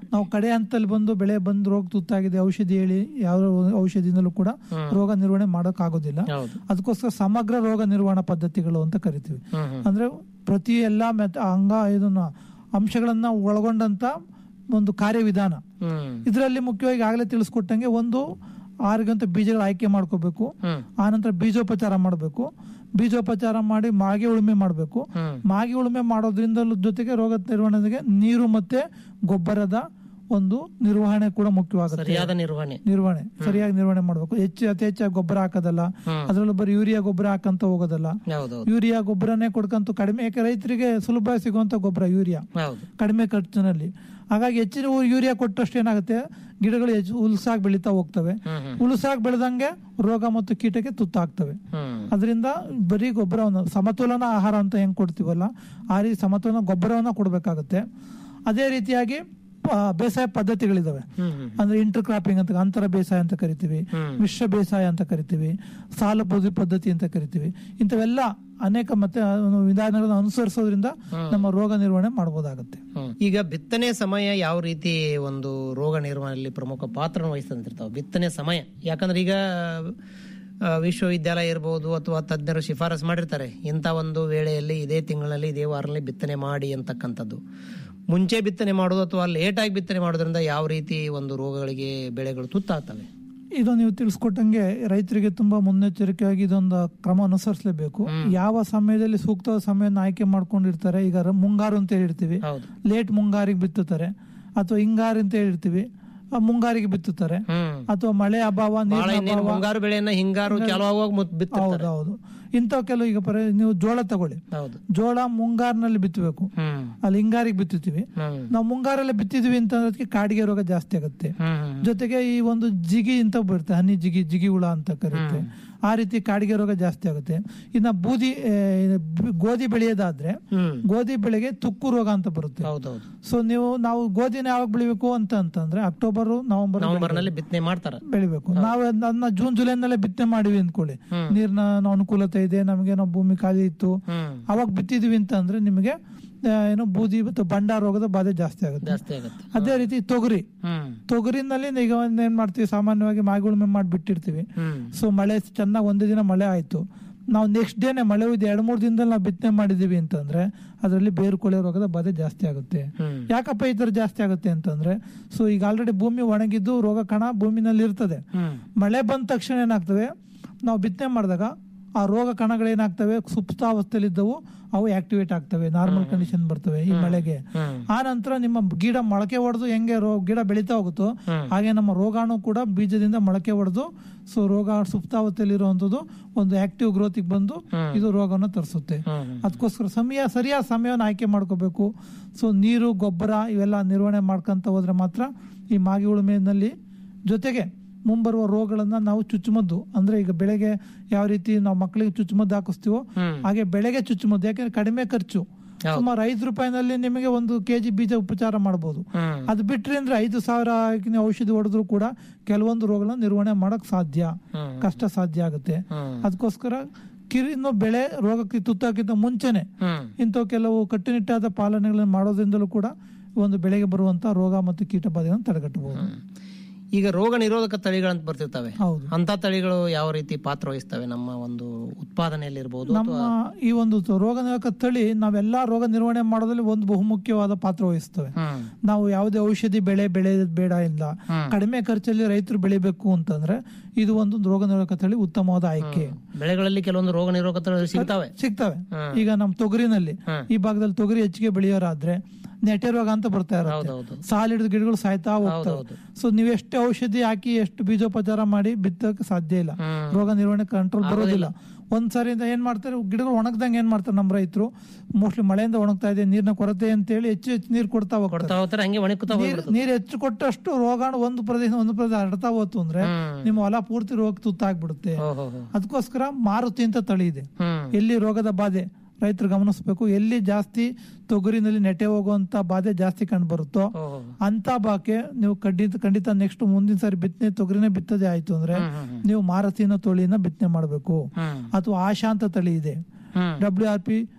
ನಾವು ಕಡೆ ಹಂತದಲ್ಲಿ ಬಂದು ಬೆಳೆ ಬಂದು ರೋಗ ತುತ್ತಾಗಿದೆ ಔಷಧಿ ಹೇಳಿ ಯಾವ ಔಷಧಿಯಿಂದಲೂ ಕೂಡ ರೋಗ ನಿರ್ವಹಣೆ ಮಾಡಕ್ ಆಗೋದಿಲ್ಲ ಅದಕ್ಕೋಸ್ಕರ ಸಮಗ್ರ ರೋಗ ನಿರ್ವಹಣಾ ಪದ್ಧತಿಗಳು ಅಂತ ಕರಿತೀವಿ ಅಂದ್ರೆ ಪ್ರತಿ ಎಲ್ಲಾ ಮೆಥ ಅಂಗ ಇದನ್ನ ಅಂಶಗಳನ್ನ ಒಳಗೊಂಡಂತ ಒಂದು ಕಾರ್ಯವಿಧಾನ ಇದರಲ್ಲಿ ಮುಖ್ಯವಾಗಿ ಆಗಲೇ ತಿಳಿಸ್ಕೊಟ್ಟಂಗೆ ಒಂದು ಆರಿಗಂತ ಬೀಜಗಳ ಆಯ್ಕೆ ಮಾಡ್ಕೋಬೇಕು ಆನಂತರ ಬೀಜೋಪಚಾರ ಮಾಡಬೇಕು ಬೀಜೋಪಚಾರ ಮಾಡಿ ಮಾಗಿ ಉಳುಮೆ ಮಾಡಬೇಕು ಮಾಗಿ ಉಳುಮೆ ಮಾಡೋದ್ರಿಂದ ಜೊತೆಗೆ ರೋಗ ನಿರ್ವಹಣೆಗೆ ನೀರು ಮತ್ತೆ ಗೊಬ್ಬರದ ಒಂದು ನಿರ್ವಹಣೆ ಕೂಡ ಮುಖ್ಯವಾಗುತ್ತೆ ಸರಿಯಾದ ನಿರ್ವಹಣೆ ನಿರ್ವಹಣೆ ಸರಿಯಾಗಿ ನಿರ್ವಹಣೆ ಮಾಡಬೇಕು ಹೆಚ್ಚು ಅತಿ ಹೆಚ್ಚಾಗಿ ಗೊಬ್ಬರ ಹಾಕೋದಲ್ಲ ಅದ್ರಲ್ಲೂ ಬರೀ ಯೂರಿಯಾ ಗೊಬ್ಬರ ಹಾಕಂತ ಹೋಗೋದಲ್ಲ ಹೌದೌದು ಯೂರಿಯಾ ಗೊಬ್ಬರನೇ ಕೊಡ್ಕಂತ ಕಡಿಮೆ ಯಾಕೆ ರೈತರಿಗೆ ಸುಲಭ ಸಿಗುವಂತ ಗೊಬ್ಬರ ಯೂರಿಯಾ ಹೌದು ಕಡಿಮೆ ಖರ್ಚಿನಲ್ಲಿ ಹಾಗಾಗಿ ಹೆಚ್ಚಿನ ಯೂರಿಯಾ ಕೊಟ್ಟಷ್ಟು ಏನಾಗುತ್ತೆ ಗಿಡಗಳು ಹೆಚ್ಚು ಉಲ್ಸಾಗಿ ಬೆಳೀತಾ ಹೋಗ್ತವೆ ಉಲ್ಸಾಗಿ ಬೆಳೆದಂಗೆ ರೋಗ ಮತ್ತು ಕೀಟಕ್ಕೆ ತುತ್ತಾಗ್ತವೆ ಅದರಿಂದ ಬರೀ ಗೊಬ್ಬರವನ್ನು ಸಮತೋಲನ ಆಹಾರ ಅಂತ ಹೆಂಗ್ ಕೊಡ್ತೀವಲ್ಲ ಆ ರೀತಿ ಸಮತೋಲನ ಗೊಬ್ಬರವನ್ನ ಕೊಡ್ಬೇಕಾಗತ್ತೆ ಅದೇ ರೀತಿಯಾಗಿ ಪ- ಬೇಸಾಯ ಪದ್ಧತಿಗಳಿದಾವೆ ಅಂದ್ರೆ ಇಂಟರ್ ಕ್ರಾಪಿಂಗ್ ಅಂತ ಅಂತರ ಬೇಸಾಯ ಅಂತ ಕರಿತೀವಿ ಮಿಶ್ರ ಬೇಸಾಯ ಅಂತ ಕರಿತೀವಿ ಸಾಲ ಪದ್ಧತಿ ಪದ್ಧತಿ ಅಂತ ಕರಿತೀವಿ ಇಂಥವೆಲ್ಲ ಅನೇಕ ಮತ್ತೆ ಒಂದು ವಿಧಾನಗಳನ್ನು ಅನುಸರಿಸೋದ್ರಿಂದ ನಮ್ಮ ರೋಗ ನಿರ್ವಹಣೆ ಮಾಡಬಹುದಾಗುತ್ತೆ ಈಗ ಬಿತ್ತನೆ ಸಮಯ ಯಾವ ರೀತಿ ಒಂದು ರೋಗ ನಿರ್ವಹಣೆಯಲ್ಲಿ ಪ್ರಮುಖ ಪಾತ್ರ ವಹಿಸ್ತಂತಿರ್ತಾವೆ ಬಿತ್ತನೆ ಸಮಯ ಯಾಕಂದ್ರೆ ಈಗ ಆ, ವಿಶ್ವವಿದ್ಯಾಲಯ ಇರ್ಬೋದು ಅಥವಾ ತಜ್ಞರು ಶಿಫಾರಸ್ ಮಾಡಿರ್ತಾರೆ ಇಂಥ ಒಂದು ವೇಳೆಯಲ್ಲಿ ಇದೇ ತಿಂಗಳಲ್ಲಿ ಇದೇ ವಾರದಲ್ಲಿ ಬಿತ್ತನೆ ಮಾಡಿ ಅಂತಕ್ಕಂಥದ್ದು ಮುಂಚೆ ಬಿತ್ತನೆ ಮಾಡೋದು ಅಥವಾ ಲೇಟಾಗಿ ಬಿತ್ತನೆ ಮಾಡೋದ್ರಿಂದ ಯಾವ ರೀತಿ ಒಂದು ರೋಗಗಳಿಗೆ ಬೆಳೆಗಳು ತುತ್ತಾಗ್ತವೆ ಇದು ನೀವು ತಿಳಿಸ್ಕೊಟ್ಟಂಗೆ ರೈತರಿಗೆ ತುಂಬಾ ಮುನ್ನೆಚ್ಚರಿಕೆಯಾಗಿ ಇದೊಂದು ಕ್ರಮ ಅನುಸರಿಸಲೇಬೇಕು ಯಾವ ಸಮಯದಲ್ಲಿ ಸೂಕ್ತವಾದ ಸಮಯನ ಆಯ್ಕೆ ಮಾಡ್ಕೊಂಡಿರ್ತಾರೆ ಈಗ ರ- ಮುಂಗಾರು ಅಂತ ಹೇಳಿರ್ತೀವಿ ಹೌದು ಲೇಟ್ ಮುಂಗಾರಿಗೆ ಬಿತ್ತುತ್ತಾರೆ ಅಥವಾ ಹಿಂಗಾರು ಅಂತ ಹೇಳಿರ್ತೀವಿ ಆ ಮುಂಗಾರಿಗೆ ಬಿತ್ತುತ್ತಾರೆ ಅಥವಾ ಮಳೆ ಅಭಾವ ಬಹಳ ನೀರಿನ ಇನ್ನೇನು ಅಭಾವ ಮುಂಗಾರು ಬೆಳೆಯನ್ನ ಹಿಂಗಾರು ಚಾಲು ಆಗುವಾಗ ಮುತ್ ಬಿತ್ತಿರ್ತಾರೆ ಹೌದೌದು ಇಂಥವು ಕೆಲವು ಈಗ ಪರ ನೀವು ಜೋಳ ತಗೊಳ್ಳಿ ಹೌದು ಜೋಳ ಮುಂಗಾರಿನಲ್ಲಿ ಬಿತ್ತಬೇಕು ಹ್ಮ್ ಅಲ್ಲಿ ಹಿಂಗಾರಿಗೆ ಬಿತ್ತುತ್ತೀವಿ ಹ್ಮ್ ನಾವು ಮುಂಗಾರಲ್ಲಿ ಬಿತ್ತಿದ್ವಿ ಅಂತ ಅನ್ನೋದಕ್ಕೆ ಕಾಡಿಗೆ ರೋಗ ಜಾಸ್ತಿ ಆಗುತ್ತೆ ಹ್ಮ್ ಜೊತೆಗೆ ಈ ಒಂದು ಜಿಗಿ ಅಂತ ಬರುತ್ತೆ ಹನಿ ಜಿಗಿ ಜಿಗಿ ಹುಳ ಅಂತ ಕರೀತೆ ಆ ರೀತಿ ಕಾಡಿಗೆ ರೋಗ ಜಾಸ್ತಿ ಆಗುತ್ತೆ ಇನ್ನ ಬೂದಿ ಆ, ಬ- ಗೋಧಿ ಬೆಳೆಯೋದಾದ್ರೆ ಹ್ಮ್ ಗೋಧಿ ಬೆಳೆಗೆ ತುಕ್ಕು ರೋಗ ಅಂತ ಬರುತ್ತೆ ಹೌದೌದು ಸೊ ನೀವು ನಾವು ಗೋಧಿನ ಯಾವಾಗ ಬೆಳಿಬೇಕು ಅಂತ ಅಂತಂದ್ರೆ ಅಕ್ಟೋಬರ್ ನವೆಂಬರ್ ನವೆಂಬರ್ ನಲ್ಲಿ ಬಿತ್ತನೆ ಮಾಡ್ತಾರ ಬೆಳಿಬೇಕು ನಾವು ಅದನ್ನ ಜೂನ್ ಜುಲೈನಲ್ಲೇ ಬಿತ್ತನೆ ಮಾಡಿವಿ ಅಂದ್ಕೊಳ್ಳಿ ನೀರಿನ ಅನುಕೂಲತೆ ಇದೆ ನಮಗೆ ನಾವು ಭೂಮಿ ಖಾಲಿ ಇತ್ತು ಹ್ಮ್ ಅವಾಗ ಬಿತ್ತಿದ್ವಿ ಅಂತ ಅಂದ್ರೆ ನಿಮಗೆ ಆ, ಏನು ಬೂದಿ ಮತ್ತು ಬಂಡ ರೋಗದ ಬಾಧೆ ಜಾಸ್ತಿ ಆಗುತ್ತೆ ಜಾಸ್ತಿ ಆಗುತ್ತೆ ಅದೇ ರೀತಿ ತೊಗರಿ ಹ್ಮ್ ತೊಗರಿನಲ್ಲಿ ಈಗ ಒಂದ್ ಏನ್ ಮಾಡ್ತೀವಿ ಸಾಮಾನ್ಯವಾಗಿ ಮಾಗಿ ಉಳುಮೆ ಮಾಡಿ ಬಿಟ್ಟಿರ್ತೀವಿ ಹ್ಮ್ ಸೊ ಮಳೆ ಚೆನ್ನಾಗಿ ಒಂದೇ ದಿನ ಮಳೆ ಆಯ್ತು ನಾವು ನೆಕ್ಸ್ಟ್ ಡೇನೆ ಮಳೆ ಹೋಯ್ತು ಎರಡು ಮೂರು ದಿನದಲ್ಲಿ ನಾವು ಬಿತ್ತನೆ ಮಾಡಿದೀವಿ ಅಂತಂದ್ರೆ ಅದರಲ್ಲಿ ಬೇರು ಕೊಳೆ ರೋಗದ ಬಾಧೆ ಜಾಸ್ತಿ ಆಗುತ್ತೆ ಹ್ಮ್ ಯಾಕಪ್ಪ ಈ ತರ ಜಾಸ್ತಿ ಆಗುತ್ತೆ ಅಂತಂದ್ರೆ ಸೊ ಈಗ ಆಲ್ರೆಡಿ ಭೂಮಿ ಒಣಗಿದ್ದು ರೋಗ ಕಣ ಭೂಮಿನಲ್ಲಿ ಇರ್ತದೆ ಹ್ಮ್ ಮಳೆ ಬಂದ ತಕ್ಷಣ ಏನಾಗ್ತವೆ ನಾವು ಬಿತ್ತನೆ ಮಾಡಿದಾಗ ಆ ರೋಗ ಕಣಗಳೇನಾಗ್ತವೆ ಸುಪ್ತಾವಸ್ಥೆಯಲ್ಲಿ ಇದ್ದವು ಅವು ಆಕ್ಟಿವೇಟ್ ಆಗ್ತವೆ ನಾರ್ಮಲ್ ಕಂಡೀಷನ್ ಬರ್ತವೆ ಈ ಮಳೆಗೆ ಆ ನಂತರ ನಿಮ್ಮ ಗಿಡ ಮೊಳಕೆ ಹೊಡೆದು ಹೆಂಗೆ ರೋ- ಗಿಡ ಬೆಳೀತಾ ಹೋಗುತ್ತೋ ಹಾಗೆ ನಮ್ಮ ರೋಗಾಣು ಕೂಡ ಬೀಜದಿಂದ ಮೊಳಕೆ ಹೊಡೆದು ಸೊ ರೋಗ ಸುಪ್ತಾವಸ್ಥೆಯಲ್ಲಿ ಇರುವಂತದ್ದು ಒಂದು ಆಕ್ಟಿವ್ ಗ್ರೋತಿಗೆ ಬಂದು ಇದು ರೋಗವನ್ನು ತರಿಸುತ್ತೆ ಅದಕ್ಕೋಸ್ಕರ ಸಮಯ ಸರಿಯಾದ ಸಮಯವನ್ನು ಆಯ್ಕೆ ಮಾಡ್ಕೋಬೇಕು ಸೊ ನೀರು ಗೊಬ್ಬರ ಇವೆಲ್ಲ ನಿರ್ವಹಣೆ ಮಾಡ್ಕೊಂತ ಹೋದ್ರೆ ಮಾತ್ರ ಈ ಮಾಗಿ ಉಳುಮೆಯಲ್ಲಿ ಜೊತೆಗೆ ಮುಂಬರುವ ರೋಗಗಳನ್ನ ನಾವು ಚುಚ್ಚುಮದ್ದು ಅಂದ್ರೆ ಈಗ ಬೆಳೆಗೆ ಯಾವ ರೀತಿ ನಾವು ಮಕ್ಕಳಿಗೆ ಚುಚ್ಚುಮದ್ದು ಹಾಕಿಸ್ತೀವೋ ಹಾಗೆ ಬೆಳೆಗೆ ಚುಚ್ಚುಮದ್ದು ಯಾಕಂದ್ರೆ ಕಡಿಮೆ ಖರ್ಚು ಸುಮಾರು ಐದು ರೂಪಾಯಿನಲ್ಲಿ ನಿಮಗೆ ಒಂದು ಕೆಜಿ ಬೀಜ ಉಪಚಾರ ಮಾಡಬಹುದು ಅದು ಬಿಟ್ರಿ ಅಂದ್ರೆ ಐದು ಸಾವಿರ ಹಾಕಿ ನೀವು ಔಷಧಿ ಹೊಡೆದ್ರು ಕೂಡ ಕೆಲವೊಂದು ರೋಗಗಳನ್ನ ನಿರ್ವಹಣೆ ಮಾಡಕ್ ಸಾಧ್ಯ ಕಷ್ಟ ಸಾಧ್ಯ ಆಗುತ್ತೆ ಅದಕ್ಕೋಸ್ಕರ ಕಿರಿ ಇನ್ನು ಬೆಳೆ ರೋಗಕ್ಕೆ ತುತ್ತಾಕಿಂತ ಮುಂಚೆನೆ ಇಂಥವು ಕೆಲವು ಕಟ್ಟುನಿಟ್ಟಾದ ಪಾಲನೆಗಳನ್ನು ಮಾಡೋದ್ರಿಂದಲೂ ಕೂಡ ಒಂದು ಬೆಳೆಗೆ ಬರುವಂತ ರೋಗ ಮತ್ತು ಕೀಟ ಬಾಧೆಗಳನ್ನು ತಡೆಗಟ್ಟಬಹುದು ಈಗ ರೋಗ ನಿರೋಧಕ ತಳಿಗಳಂತ ಬರ್ತಿರ್ತವೆ ಹೌದು ಅಂತ ತಳಿಗಳು ಯಾವ ರೀತಿ ಪಾತ್ರ ವಹಿಸ್ತವೆ ನಮ್ಮ ಒಂದು ಉತ್ಪಾದನೆಯಲ್ಲಿ ಇರ್ಬೋದು ನಮ್ಮ ಈ ಒಂದು ರೋಗ ನಿರೋಧಕ ತಳಿ ನಾವೆಲ್ಲಾ ರೋಗ ನಿರ್ವಹಣೆ ಮಾಡೋದ್ರಲ್ಲಿ ಒಂದು ಬಹುಮುಖ್ಯವಾದ ಪಾತ್ರ ವಹಿಸ್ತವೆ ಹ್ಮ್ ನಾವು ಯಾವುದೇ ಔಷಧಿ ಬೆಳೆ ಬೆಳೆಯೋದು ಬೇಡ ಇಲ್ಲ ಕಡಿಮೆ ಖರ್ಚಲ್ಲಿ ರೈತರು ಬೆಳಿಬೇಕು ಅಂತಂದ್ರೆ ಇದು ಒಂದು ರೋಗ ನಿರೋಧಕ ತಳಿ ಉತ್ತಮವಾದ ಆಯ್ಕೆ ಬೆಳೆಗಳಲ್ಲಿ ಕೆಲವೊಂದು ರೋಗ ನಿರೋಧಕ ತಳಿಗಳು ಸಿಗ್ತವೆ ಸಿಗ್ತವೆ ಈಗ ನಮ್ಮ ತೊಗರಿನಲ್ಲಿ ಈ ಭಾಗದಲ್ಲಿ ತೊಗರಿ ಹೆಚ್ಚಿಗೆ ಬೆಳೆಯೋರಾದ್ರೆ ನೆಟೆ ರೋಗ ಅಂತ ಬರ್ತಾ ಇರುತ್ತೆ ಹೌದೌದು ಸಾಲ್ ಹಿಡಿದ ಗಿಡಗಳು ಸಾಯ್ತಾ ಹೋಗ್ತವೆ ಹೌದು. ಸೊ ನೀವು ಎಷ್ಟು ಔಷಧಿ ಹಾಕಿ ಎಷ್ಟು ಬೀಜೋಪಚಾರ ಮಾಡಿ ಬಿತ್ತಕ್ಕೆ ಸಾಧ್ಯ ಇಲ್ಲ ರೋಗ ನಿರ್ವಹಣೆ ಕಂಟ್ರೋಲ್ ಬರೋದಿಲ್ಲ ಒಂದ್ಸರಿ ಏನ್ ಮಾಡ್ತಾರೆ ಗಿಡಗಳು ಒಣಗ್ದಂಗೆ ಏನ್ ಮಾಡ್ತಾರೆ ನಮ್ಮ ರೈತರು ಮೋಸ್ಟ್ಲಿ ಮಳೆಯಿಂದ ಒಣಗ್ತಾ ಇದೆ ನೀರಿನ ಕೊರತೆ ಅಂತೇಳಿ ಹೆಚ್ಚು ಹೆಚ್ಚು ನೀರು ಕೊಡ್ತಾ ಹೋಗ್ತಾರೆ ಕೊಡ್ತಾ ಹೋಗ್ತಾರೆ ಹಂಗೆ ಒಣಗುತ್ತಾ ನೀರ್ ನೀರ್ ಹೆಚ್ಚು ಕೊಟ್ಟಷ್ಟು ರೋಗಾಣು ಒಂದು ಪ್ರದೇಶ ಒಂದು ಪ್ರದೇಶ ಹರಡ್ತಾ ಹೋತು ಅಂದ್ರೆ ನಿಮ್ಮ ಹೊಲ ಪೂರ್ತಿ ರೋಗ ತುತ್ತಾಗ್ಬಿಡುತ್ತೆ ಓಹೋ ಅದಕ್ಕೋಸ್ಕರ ಮಾರುತಿ ಅಂತ ತಳಿ ಇದೆ ಹ್ಮ್ ಎಲ್ಲಿ ರೋಗದ ಬಾಧೆ ರೈತರು ಗಮನಿಸಬೇಕು ಎಲ್ಲಿ ಜಾಸ್ತಿ ತೊಗರಿನಲ್ಲಿ ನೆಟೆ ಹೋಗುವಂತ ಬಾಧೆ ಜಾಸ್ತಿ ಕಂಡು ಬರುತ್ತೋ ಓಹೋ ಅಂತ ಬಾಕೆ ನೀವು ಖಂಡಿತ ಖಂಡಿತ ನೆಕ್ಸ್ಟ್ ಮುಂದಿನ ಸಾರಿ ಬಿತ್ತನೆ ತೊಗರಿನೇ ಬಿತ್ತದೇ ಆಯ್ತು ಅಂದ್ರೆ ನೀವು ಮಾರತಿನ ತಳಿನ ಬಿತ್ತನೆ ಮಾಡಬೇಕು ಹ್ಮ್ ಅಥವಾ ಆಶಾ ಅಂತ ತಳಿ ಇದೆ ಹ್ಮ್ ಡಬ್ಲ್ಯೂ ಆರ್ ಪಿ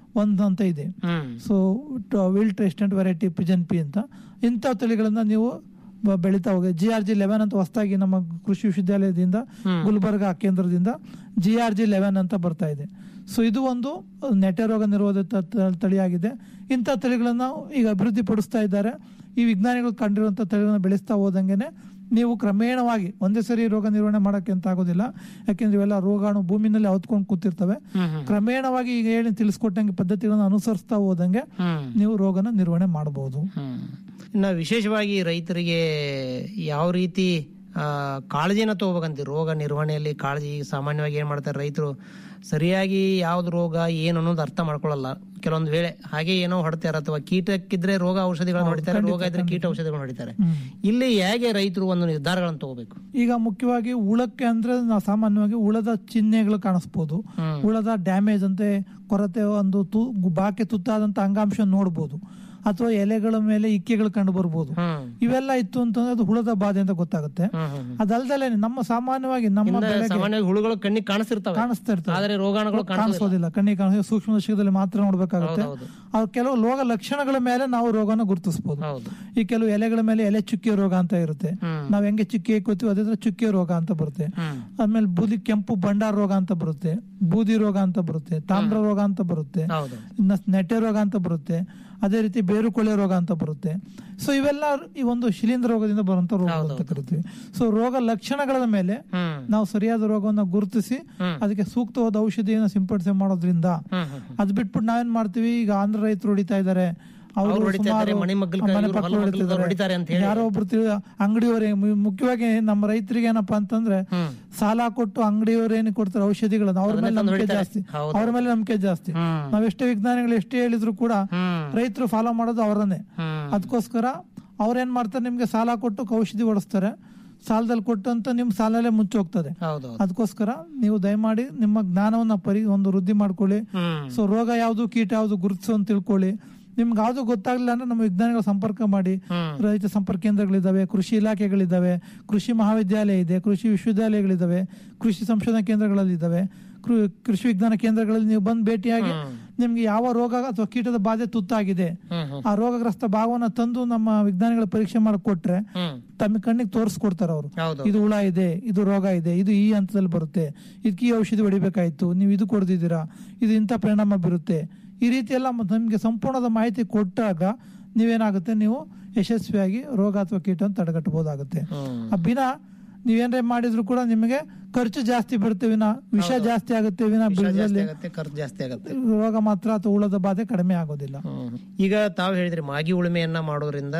ಒಂದು ಅಂತ ಇದೆ so wilt resistant variety pigeon pea ಅಂತ ಇಂಥ ತಳಿಗಳನ್ನ ನೀವು ಬ- ಬೆಳೀತಾ ಹೋಗಿ ಜಿ ಆರ್ ಜಿ ಲೆವೆನ್ ಅಂತ ಹೊಸದಾಗಿ ನಮ್ಮ ಕೃಷಿ ವಿಶ್ವವಿದ್ಯಾಲಯದಿಂದ ಗುಲ್ಬರ್ಗ ಕೇಂದ್ರದಿಂದ ಜಿ ಆರ್ ಜಿ ಲೆವೆನ್ ಅಂತ ಬರ್ತಾ ಇದೆ ಸೊ ಇದು ಒಂದು ನೆಟೆ ರೋಗ ನಿರೋಧಿತ ತ- ತಳಿಯಾಗಿದೆ ಇಂಥ ತಳಿಗಳನ್ನ ಈಗ ಅಭಿವೃದ್ಧಿ ಪಡಿಸ್ತಾ ಇದ್ದಾರೆ ಈ ವಿಜ್ಞಾನಿಗಳು ಕಂಡಿರುವಂಥ ತಳಿಗಳನ್ನ ಬೆಳೆಸ್ತಾ ಹೋದಂಗೆನೆ ನೀವು ಕ್ರಮೇಣವಾಗಿ ಒಂದೇ ಸರಿ ರೋಗ ನಿರ್ವಹಣೆ ಮಾಡೋಕ್ಕೆ ಅಂತ ಆಗೋದಿಲ್ಲ ಯಾಕೆಂದ್ರೆ ಇವೆಲ್ಲ ರೋಗಾಣು ಭೂಮಿನಲ್ಲಿ ಹೊತ್ಕೊಂಡು ಕೂತಿರ್ತವೆ ಕ್ರಮೇಣವಾಗಿ ಈಗ ಹೇಳಿ ತಿಳಿಸ್ಕೊಟ್ಟಂಗೆ ಪದ್ಧತಿಗಳನ್ನು ಅನುಸರಿಸ್ತಾ ಹೋದಂಗೆ ನೀವು ರೋಗನ ನಿರ್ವಹಣೆ ಮಾಡಬಹುದು ಇನ್ನು ವಿಶೇಷವಾಗಿ ರೈತರಿಗೆ ಯಾವ ರೀತಿ ಆ, ಕಾಳಜಿನ ತಗೋಬೇಕಂತ ರೋಗ ನಿರ್ವಹಣೆಯಲ್ಲಿ ಕಾಳಜಿ ಸಾಮಾನ್ಯವಾಗಿ ಏನ್ ಮಾಡ್ತಾರೆ ರೈತರು ಸರಿಯಾಗಿ ಯಾವ್ದು ರೋಗ ಏನು ಅನ್ನೋದು ಅರ್ಥ ಮಾಡ್ಕೊಳ್ಳಲ್ಲ ಕೆಲವೊಂದು ವೇಳೆ ಹಾಗೆ ಏನೋ ಹೊಡ್ತಾರೆ ಅಥವಾ ಕೀಟಕ್ಕಿದ್ರೆ ರೋಗ ಔಷಧಿಗಳನ್ನು ಹೊಡಿತಾರೆ ರೋಗ ಇದ್ರೆ ಕೀಟ ಔಷಧಿಗಳನ್ನು ಹೊಡಿತಾರೆ ಇಲ್ಲಿ ಹೇಗೆ ರೈತರು ಒಂದು ನಿರ್ಧಾರಗಳನ್ನು ತಗೋಬೇಕು ಈಗ ಮುಖ್ಯವಾಗಿ ಹುಳಕ್ಕೆ ಅಂದ್ರೆ ನಾವು ಸಾಮಾನ್ಯವಾಗಿ ಹುಳದ ಚಿಹ್ನೆಗಳು ಕಾಣಿಸ್ಬೋದು ಹುಳದ ಡ್ಯಾಮೇಜ್ ಅಂತೆ ಕೊರತೆ ಒಂದು ತು ಬಾಕೆ ತುತ್ತಾದಂತ ಅಂಗಾಂಶ ನೋಡ್ಬೋದು ಅಥವಾ ಎಲೆಗಳ ಮೇಲೆ ಇಕ್ಕೆಗಳು ಕಂಡು ಬರ್ಬೋದು ಇವೆಲ್ಲ ಇತ್ತು ಅಂತಂದ್ರೆ ಅದು ಹುಳದ ಬಾಧೆ ಅಂತ ಗೊತ್ತಾಗುತ್ತೆ ಅದಲ್ದಲೆ ನಮ್ಮ ಸಾಮಾನ್ಯವಾಗಿ ನಮ್ಮ ಬೆಳೆಗೆ ಸಾಮಾನ್ಯವಾಗಿ ಹುಳುಗಳು ಕಣ್ಣಿಗೆ ಕಾಣಿಸ್ತಿರ್ತವೆ ಕಾಣಿಸ್ತಾ ಇರ್ತವೆ ಆದ್ರೆ ರೋಗಾಣುಗಳು ಕಾಣಿಸೋದಿಲ್ಲ ಕಣ್ಣಿಗೆ ಕಾಣಿಸೋ ಸೂಕ್ಷ್ಮ ದರ್ಶಕದಲ್ಲಿ ಮಾತ್ರ ನೋಡ್ಬೇಕಾಗುತ್ತೆ ಅವ್ರ ಕೆಲವು ರೋಗ ಲಕ್ಷಣಗಳ ಮೇಲೆ ನಾವು ರೋಗನ ಗುರುತಿಸಬಹುದು ಈ ಕೆಲವು ಎಲೆಗಳ ಮೇಲೆ ಎಲೆ ಚುಕ್ಕೆ ರೋಗ ಅಂತ ಇರುತ್ತೆ ನಾವ್ ಹೆಂಗೆ ಚುಕ್ಕೆ ಹಾಕೋತೀವಿ ಅದೇ ತರ ಚುಕ್ಕೆ ರೋಗ ಅಂತ ಬರುತ್ತೆ ಆಮೇಲೆ ಬೂದಿ ಕೆಂಪು ಬಂಡಾರ ರೋಗ ಅಂತ ಬರುತ್ತೆ ಬೂದಿ ರೋಗ ಅಂತ ಬರುತ್ತೆ ತಾಮ್ರ ರೋಗ ಅಂತ ಬರುತ್ತೆ ಇನ್ನ ನೆಟ್ಟೆ ರೋಗ ಅಂತ ಬರುತ್ತೆ ಅದೇ ರೀತಿ ಬೇರುಕೊಳೆ ರೋಗ ಅಂತ ಬರುತ್ತೆ ಸೊ ಇವೆಲ್ಲ ಈ ಒಂದು ಶಿಲೀಂಧ್ರ ರೋಗದಿಂದ ಬರುವಂತ ರೋಗ ಅಂತ ಕರಿತೀವಿ ಸೊ ರೋಗ ಲಕ್ಷಣಗಳ ಮೇಲೆ ನಾವು ಸರಿಯಾದ ರೋಗವನ್ನ ಗುರುತಿಸಿ ಅದಕ್ಕೆ ಸೂಕ್ತವಾದ ಔಷಧಿಯನ್ನು ಸಿಂಪಡಿಸಿ ಮಾಡೋದ್ರಿಂದ ಅದ್ ಬಿಟ್ಬಿಟ್ಟು ನಾವೇನ್ ಮಾಡ್ತೀವಿ ಈಗ ಆಂಧ್ರ ರೈತರು ಹೊಡಿತಾ ಇದ್ದಾರೆ ಅವರು ಅವ್ರು ಹೊಡಿತಾ ಇದ್ದಾರೆ, ಮನೆ ಮಗ್ಗಲ್ಕಾಯಿ, ಮನೆ ಇವ್ರು ಪಕ್ಕ ಹೊಲ ಮಗ್ಗಲ್ಕಾಯಿ ಹೊಡಿತಿದ್ದಾರೆ. ಹೊಡಿತಾರೆ ಅಂತ ಹೇಳಿ. ಯಾರೋ ಒಬ್ರು ತಿಳಿ ಅಂಗಡಿಯವರೇ ಮುಖ್ಯವಾಗಿ ನಮ್ಮ ರೈತರಿಗೆ ಏನಪ್ಪಾ ಅಂತಂದ್ರೆ ಸಾಲ ಕೊಟ್ಟು ಅಂಗಡಿಯವರು ಏನು ಕೊಡ್ತಾರೆ ಔಷಧಿಗಳನ್ನ ಅವ್ರ ಮೇಲೆ ನಂಬಿಕೆ ಜಾಸ್ತಿ ಅವ್ರ ಮೇಲೆ ನಂಬಿಕೆ ಜಾಸ್ತಿ ನಾವ್ ಎಷ್ಟೇ ವಿಜ್ಞಾನಿಗಳು ಎಷ್ಟೇ ಹೇಳಿದ್ರು ಕೂಡ ರೈತರು ಫಾಲೋ ಮಾಡೋದು ಅವರನ್ನೇ ಅದಕ್ಕೋಸ್ಕರ ಅವ್ರೇನ್ ಮಾಡ್ತಾರೆ ನಿಮ್ಗೆ ಸಾಲ ಕೊಟ್ಟು ಔಷಧಿ ಹೊಡಿಸ್ತಾರೆ ಸಾಲದಲ್ಲಿ ಕೊಟ್ಟು ಅಂತ ನಿಮ್ ಸಾಲಲ್ಲೇ ಮುಚ್ಚಿ ಹೋಗ್ತದೆ ಅದಕ್ಕೋಸ್ಕರ ನೀವು ದಯಮಾಡಿ ನಿಮ್ಮ ಜ್ಞಾನವನ್ನ ಪರಿ ಒಂದು ವೃದ್ಧಿ ಮಾಡ್ಕೊಳ್ಳಿ ಸೊ ರೋಗ ಯಾವ್ದು ಕೀಟ ಯಾವ್ದು ಗುರುತಿಸು ಅಂತ ತಿಳ್ಕೊಳ್ಳಿ ನಿಮ್ಗೆ ಯಾವ್ದು ಗೊತ್ತಾಗ್ಲಿಲ್ಲ ಅಂದ್ರೆ ನಮ್ಮ ವಿಜ್ಞಾನಿಗಳ ಸಂಪರ್ಕ ಮಾಡಿ ರೈತ ಸಂಪರ್ಕ ಕೇಂದ್ರಗಳಿದಾವೆ ಕೃಷಿ ಇಲಾಖೆಗಳಿದಾವೆ ಕೃಷಿ ಮಹಾವಿದ್ಯಾಲಯ ಇದೆ ಕೃಷಿ ವಿಶ್ವವಿದ್ಯಾಲಯಗಳಿದಾವೆ ಕೃಷಿ ಸಂಶೋಧನಾ ಕೇಂದ್ರಗಳಲ್ಲಿ ಇದಾವೆ ಕೃ- ಕೃಷಿ ವಿಜ್ಞಾನ ಕೇಂದ್ರಗಳಲ್ಲಿ ನೀವು ಬಂದು ಭೇಟಿಯಾಗಿ ನಿಮ್ಗೆ ಯಾವ ರೋಗ ಅಥವಾ ಕೀಟದ ಬಾಧೆ ತುತ್ತಾಗಿದೆ ಆ ರೋಗಗ್ರಸ್ತ ಭಾಗವನ್ನ ತಂದು ನಮ್ಮ ವಿಜ್ಞಾನಿಗಳ ಪರೀಕ್ಷೆ ಮಾಡಕ್ ಕೊಟ್ರೆ ತಮ್ಮ ಕಣ್ಣಿಗೆ ತೋರಿಸ್ಕೊಡ್ತಾರೆ ಅವರು ಇದು ಹುಳ ಇದೆ ಇದು ರೋಗ ಇದೆ ಇದು ಈ ಹಂತದಲ್ಲಿ ಬರುತ್ತೆ ಇದಕ್ಕೆ ಈ ಔಷಧಿ ಹೊಡಿಬೇಕಾಯ್ತು ನೀವು ಇದು ಕೊಡ್ದಿದ್ದೀರಾ ಇದು ಇಂಥ ಪರಿಣಾಮ ಬೀರುತ್ತೆ ಈ ರೀತಿ ಎಲ್ಲ ಮ- ನಮ್ಗೆ ಸಂಪೂರ್ಣದ ಮಾಹಿತಿ ಕೊಟ್ಟಾಗ ನೀವೇನಾಗುತ್ತೆ ನೀವು ಯಶಸ್ವಿಯಾಗಿ ರೋಗ ಅಥವಾ ಕೀಟವನ್ನು ತಡೆಗಟ್ಟಬಹುದಾಗುತ್ತೆ ಆ ಬಿನ ನೀವೇನ್ರೇ ಮಾಡಿದ್ರು ಕೂಡ ನಿಮಗೆ ಖರ್ಚು ಜಾಸ್ತಿ ಬರುತ್ತೆ ವಿನ ವಿಷ ಜಾಸ್ತಿ ಆಗುತ್ತೆ ವಿನ ಜಾಸ್ತಿ ಬೀಜದಲ್ಲಿ ಆಗುತ್ತೆ ಖರ್ಚು ಜಾಸ್ತಿ ಆಗುತ್ತೆ ರೋಗ ಮಾತ್ರ ಅಥವಾ ಹುಳದ ಬಾಧೆ ಕಡಿಮೆ ಆಗೋದಿಲ್ಲ ಈಗ ತಾವು ಹೇಳಿದ್ರಿ ಮಾಗಿ ಉಳುಮೆಯನ್ನ ಮಾಡೋದ್ರಿಂದ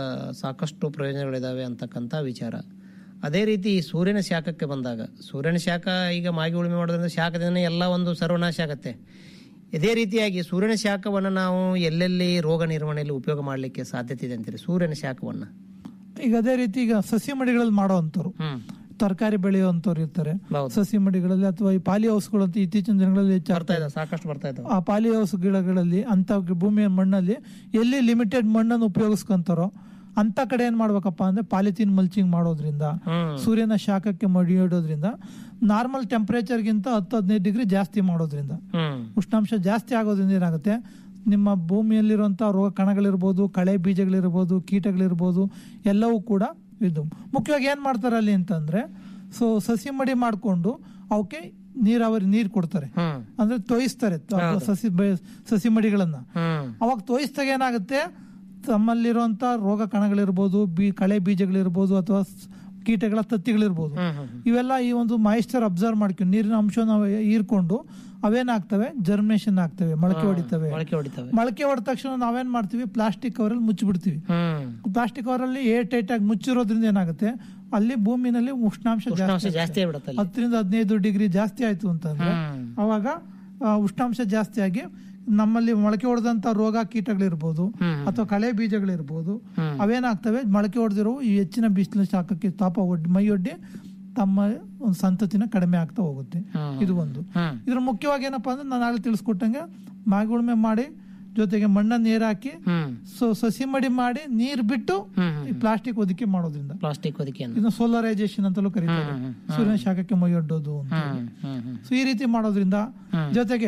ಸಾಕಷ್ಟು ಪ್ರಯೋಜನಗಳಿದಾವೆ ಅಂತಕ್ಕಂಥ ವಿಚಾರ ಅದೇ ರೀತಿ ಸೂರ್ಯನ ಶಾಖಕ್ಕೆ ಬಂದಾಗ ಸೂರ್ಯನ ಶಾಖ ಈಗ ಮಾಗಿ ಉಳುಮೆ ಮಾಡೋದ್ರಿಂದ ಶಾಖದಿಂದ ಎಲ್ಲ ಒಂದು ಸರ್ವನಾಶ ಆಗತ್ತೆ ಇದೇ ರೀತಿಯಾಗಿ ಸೂರ್ಯನ ಶಾಖವನ್ನು ನಾವು ಎಲ್ಲೆಲ್ಲಿ ರೋಗ ನಿರ್ವಹಣೆಯಲ್ಲಿ ಉಪಯೋಗ ಮಾಡಲಿಕ್ಕೆ ಸಾಧ್ಯತೆ ಇದೆ ಅಂತೀರಿ ಸೂರ್ಯನ ಶಾಖವನ್ನ ಈಗ ಅದೇ ರೀತಿ ಈಗ ಸಸಿ ಮಡಿಗಳಲ್ಲಿ ಮಾಡೋವಂಥವ್ರು ತರಕಾರಿ ಬೆಳೆಯುವಂತವ್ರು ಇರ್ತಾರೆ ಸಸಿ ಮಡಿಗಳಲ್ಲಿ ಅಥವಾ ಈ ಪಾಲಿ ಹೌಸ್ಗಳು ಅಂತ ಇತ್ತೀಚಿನ ದಿನಗಳಲ್ಲಿ ಬರ್ತಾ ಹೆಚ್ಚಾಗ್ತಾ ಇದೆ ಸಾಕಷ್ಟು ಬರ್ತಾ ಇದ್ದಾವೆ ಆ ಪಾಲಿ ಹೌಸ್ ಗಿಡಗಳಲ್ಲಿ ಅಂತ ಭೂಮಿಯ ಮಣ್ಣಲ್ಲಿ ಎಲ್ಲಿ ಲಿಮಿಟೆಡ್ ಮಣ್ಣನ್ನು ಉಪಯೋಗಿಸ್ಕೊಂತಾರೋ ಅಂತ ಕಡೆ ಏನ್ ಮಾಡ್ಬೇಕಪ್ಪ ಅಂದ್ರೆ ಪಾಲಿಥೀನ್ ಮಲ್ಚಿಂಗ್ ಮಾಡೋದ್ರಿಂದ ಸೂರ್ಯನ ಶಾಖಕ್ಕೆ ಮಡಿಯೋದ್ರಿಂದ ನಾರ್ಮಲ್ ಟೆಂಪರೇಚರ್ಗಿಂತ ಹತ್ತು ಹದಿನೈದು ಡಿಗ್ರಿ ಜಾಸ್ತಿ ಮಾಡೋದ್ರಿಂದ ಉಷ್ಣಾಂಶ ಜಾಸ್ತಿ ಆಗೋದ್ರಿಂದ ಏನಾಗುತ್ತೆ ನಿಮ್ಮ ಭೂಮಿಯಲ್ಲಿರುವಂತಹ ರೋಗ ಕಣಗಳಿರ್ಬೋದು ಕಳೆ ಬೀಜಗಳಿರ್ಬೋದು ಕೀಟಗಳಿರ್ಬೋದು ಎಲ್ಲವೂ ಕೂಡ ಇದು ಮುಖ್ಯವಾಗಿ ಏನ್ ಮಾಡ್ತಾರೆ ಅಲ್ಲಿ ಅಂತಂದ್ರೆ ಸೊ ಸಸಿ ಮಡಿ ಮಾಡ್ಕೊಂಡು ಅವಕ್ಕೆ ನೀರಾವರಿ ನೀರ್ ಕೊಡ್ತಾರೆ ಅಂದ್ರೆ ತೋಯಿಸ್ತಾರೆ ತ- ಸಸಿ ಬೆ- ಸಸಿ ಮಡಿಗಳನ್ನ ಅವಾಗ ತೋಯಿಸಿದಾಗ ಏನಾಗುತ್ತೆ ತಮ್ಮಲ್ಲಿರುವಂತ ರೋಗ ಕಣಗಳಿರ್ಬೋದು ಬೀ ಕಳೆ ಬೀಜಗಳಿರ್ಬೋದು ಅಥವಾ ಸ್- ಕೀಟಗಳ ತತ್ತಿಗಳಿರ್ಬೋದು ಇವೆಲ್ಲ ಈ ಒಂದು ಮಾಯಿಶ್ಚರ್ ಅಬ್ಸರ್ವ್ ಮಾಡ್ಕೊಂಡು ನೀರಿನ ಅಂಶವನ್ನು ಅವು ಹೀರ್ಕೊಂಡು ಅವೇನಾಗ್ತವೆ ಜರ್ಮಿನೇಷನ್ ಆಗ್ತವೆ ಮೊಳಕೆ ಹೊಡಿತವೆ ಮೊಳಕೆ ಹೊಡಿತವೆ ಮೊಳಕೆ ಹೊಡೆದ ತಕ್ಷಣ ನಾವೇನ್ ಮಾಡ್ತೀವಿ ಪ್ಲಾಸ್ಟಿಕ್ ಕವರಲ್ಲಿ ಮುಚ್ಚಿಬಿಡ್ತೀವಿ ಪ್ಲಾಸ್ಟಿಕ್ ಕವರಲ್ಲಿ ಏರ್ ಟೈಟ್ ಆಗಿ ಮುಚ್ಚಿರೋದ್ರಿಂದ ಏನಾಗುತ್ತೆ ಅಲ್ಲಿ ಭೂಮಿನಲ್ಲಿ ಉಷ್ಣಾಂಶ ಉಷ್ಣಾಂಶ ಜಾಸ್ತಿ ಜಾಸ್ತಿ ಆಗ್ಬಿಡುತ್ತೆ ಅಲ್ಲಿ. ಹತ್ತರಿಂದ ಹದಿನೈದು ಡಿಗ್ರಿ ಜಾಸ್ತಿ ಆಯ್ತು ಅಂತಂದ್ರೆ ಅವಾಗ ಆ, ಉಷ್ಣಾಂಶ ಜಾಸ್ತಿ ಆಗಿ ನಮ್ಮಲ್ಲಿ ಮೊಳಕೆ ಹೊಡೆದಂತ ರೋಗ ಕೀಟಗಳಿರ್ಬೋದು ಅಥವಾ ಕಳೆ ಬೀಜಗಳಿರ್ಬೋದು ಅವೇನಾಗ್ತವೆ ಮೊಳಕೆ ಹೊಡೆದಿರೋ ಈ ಹೆಚ್ಚಿನ ಬಿಸಿಲು ಶಾಖಕ್ಕೆ ತಾಪ ಒಡ್ಡಿ ಮೈಯೊಡ್ಡಿ ತಮ್ಮ ಒಂದು ಸಂತತಿನ ಕಡಿಮೆ ಆಗ್ತಾ ಹೋಗುತ್ತೆ ಇದು ಒಂದು ಇದ್ರ ಮುಖ್ಯವಾಗಿ ಏನಪ್ಪಾ ಅಂದ್ರೆ ನಾನು ಆಗಲೇ ತಿಳಿಸ್ಕೊಟ್ಟಂಗೆ ಮಾಗಿ ಉಳುಮೆ ಮಾಡಿ ಜೊತೆಗೆ ಮಣ್ಣನ್ನ ನೀರ್ ಹಾಕಿ ಸೊ ಸಸಿ ಮಡಿ ಮಾಡಿ ನೀರ್ ಬಿಟ್ಟು ಈ ಪ್ಲಾಸ್ಟಿಕ್ ಒದಿಕೆ ಮಾಡೋದ್ರಿಂದ ಪ್ಲಾಸ್ಟಿಕ್ ಹೊದಿಕೆಯನ್ನು ಇದನ್ನ ಸೋಲರೈಸೇಷನ್ ಅಂತಲೂ ಕರೀತಾರೆ ಸೂರ್ಯನ ಶಾಖಕ್ಕೆ ಮೈಯೊಡ್ಡೋದು ಅಂತ ಸೊ ಈ ರೀತಿ ಮಾಡೋದ್ರಿಂದ ಜೊತೆಗೆ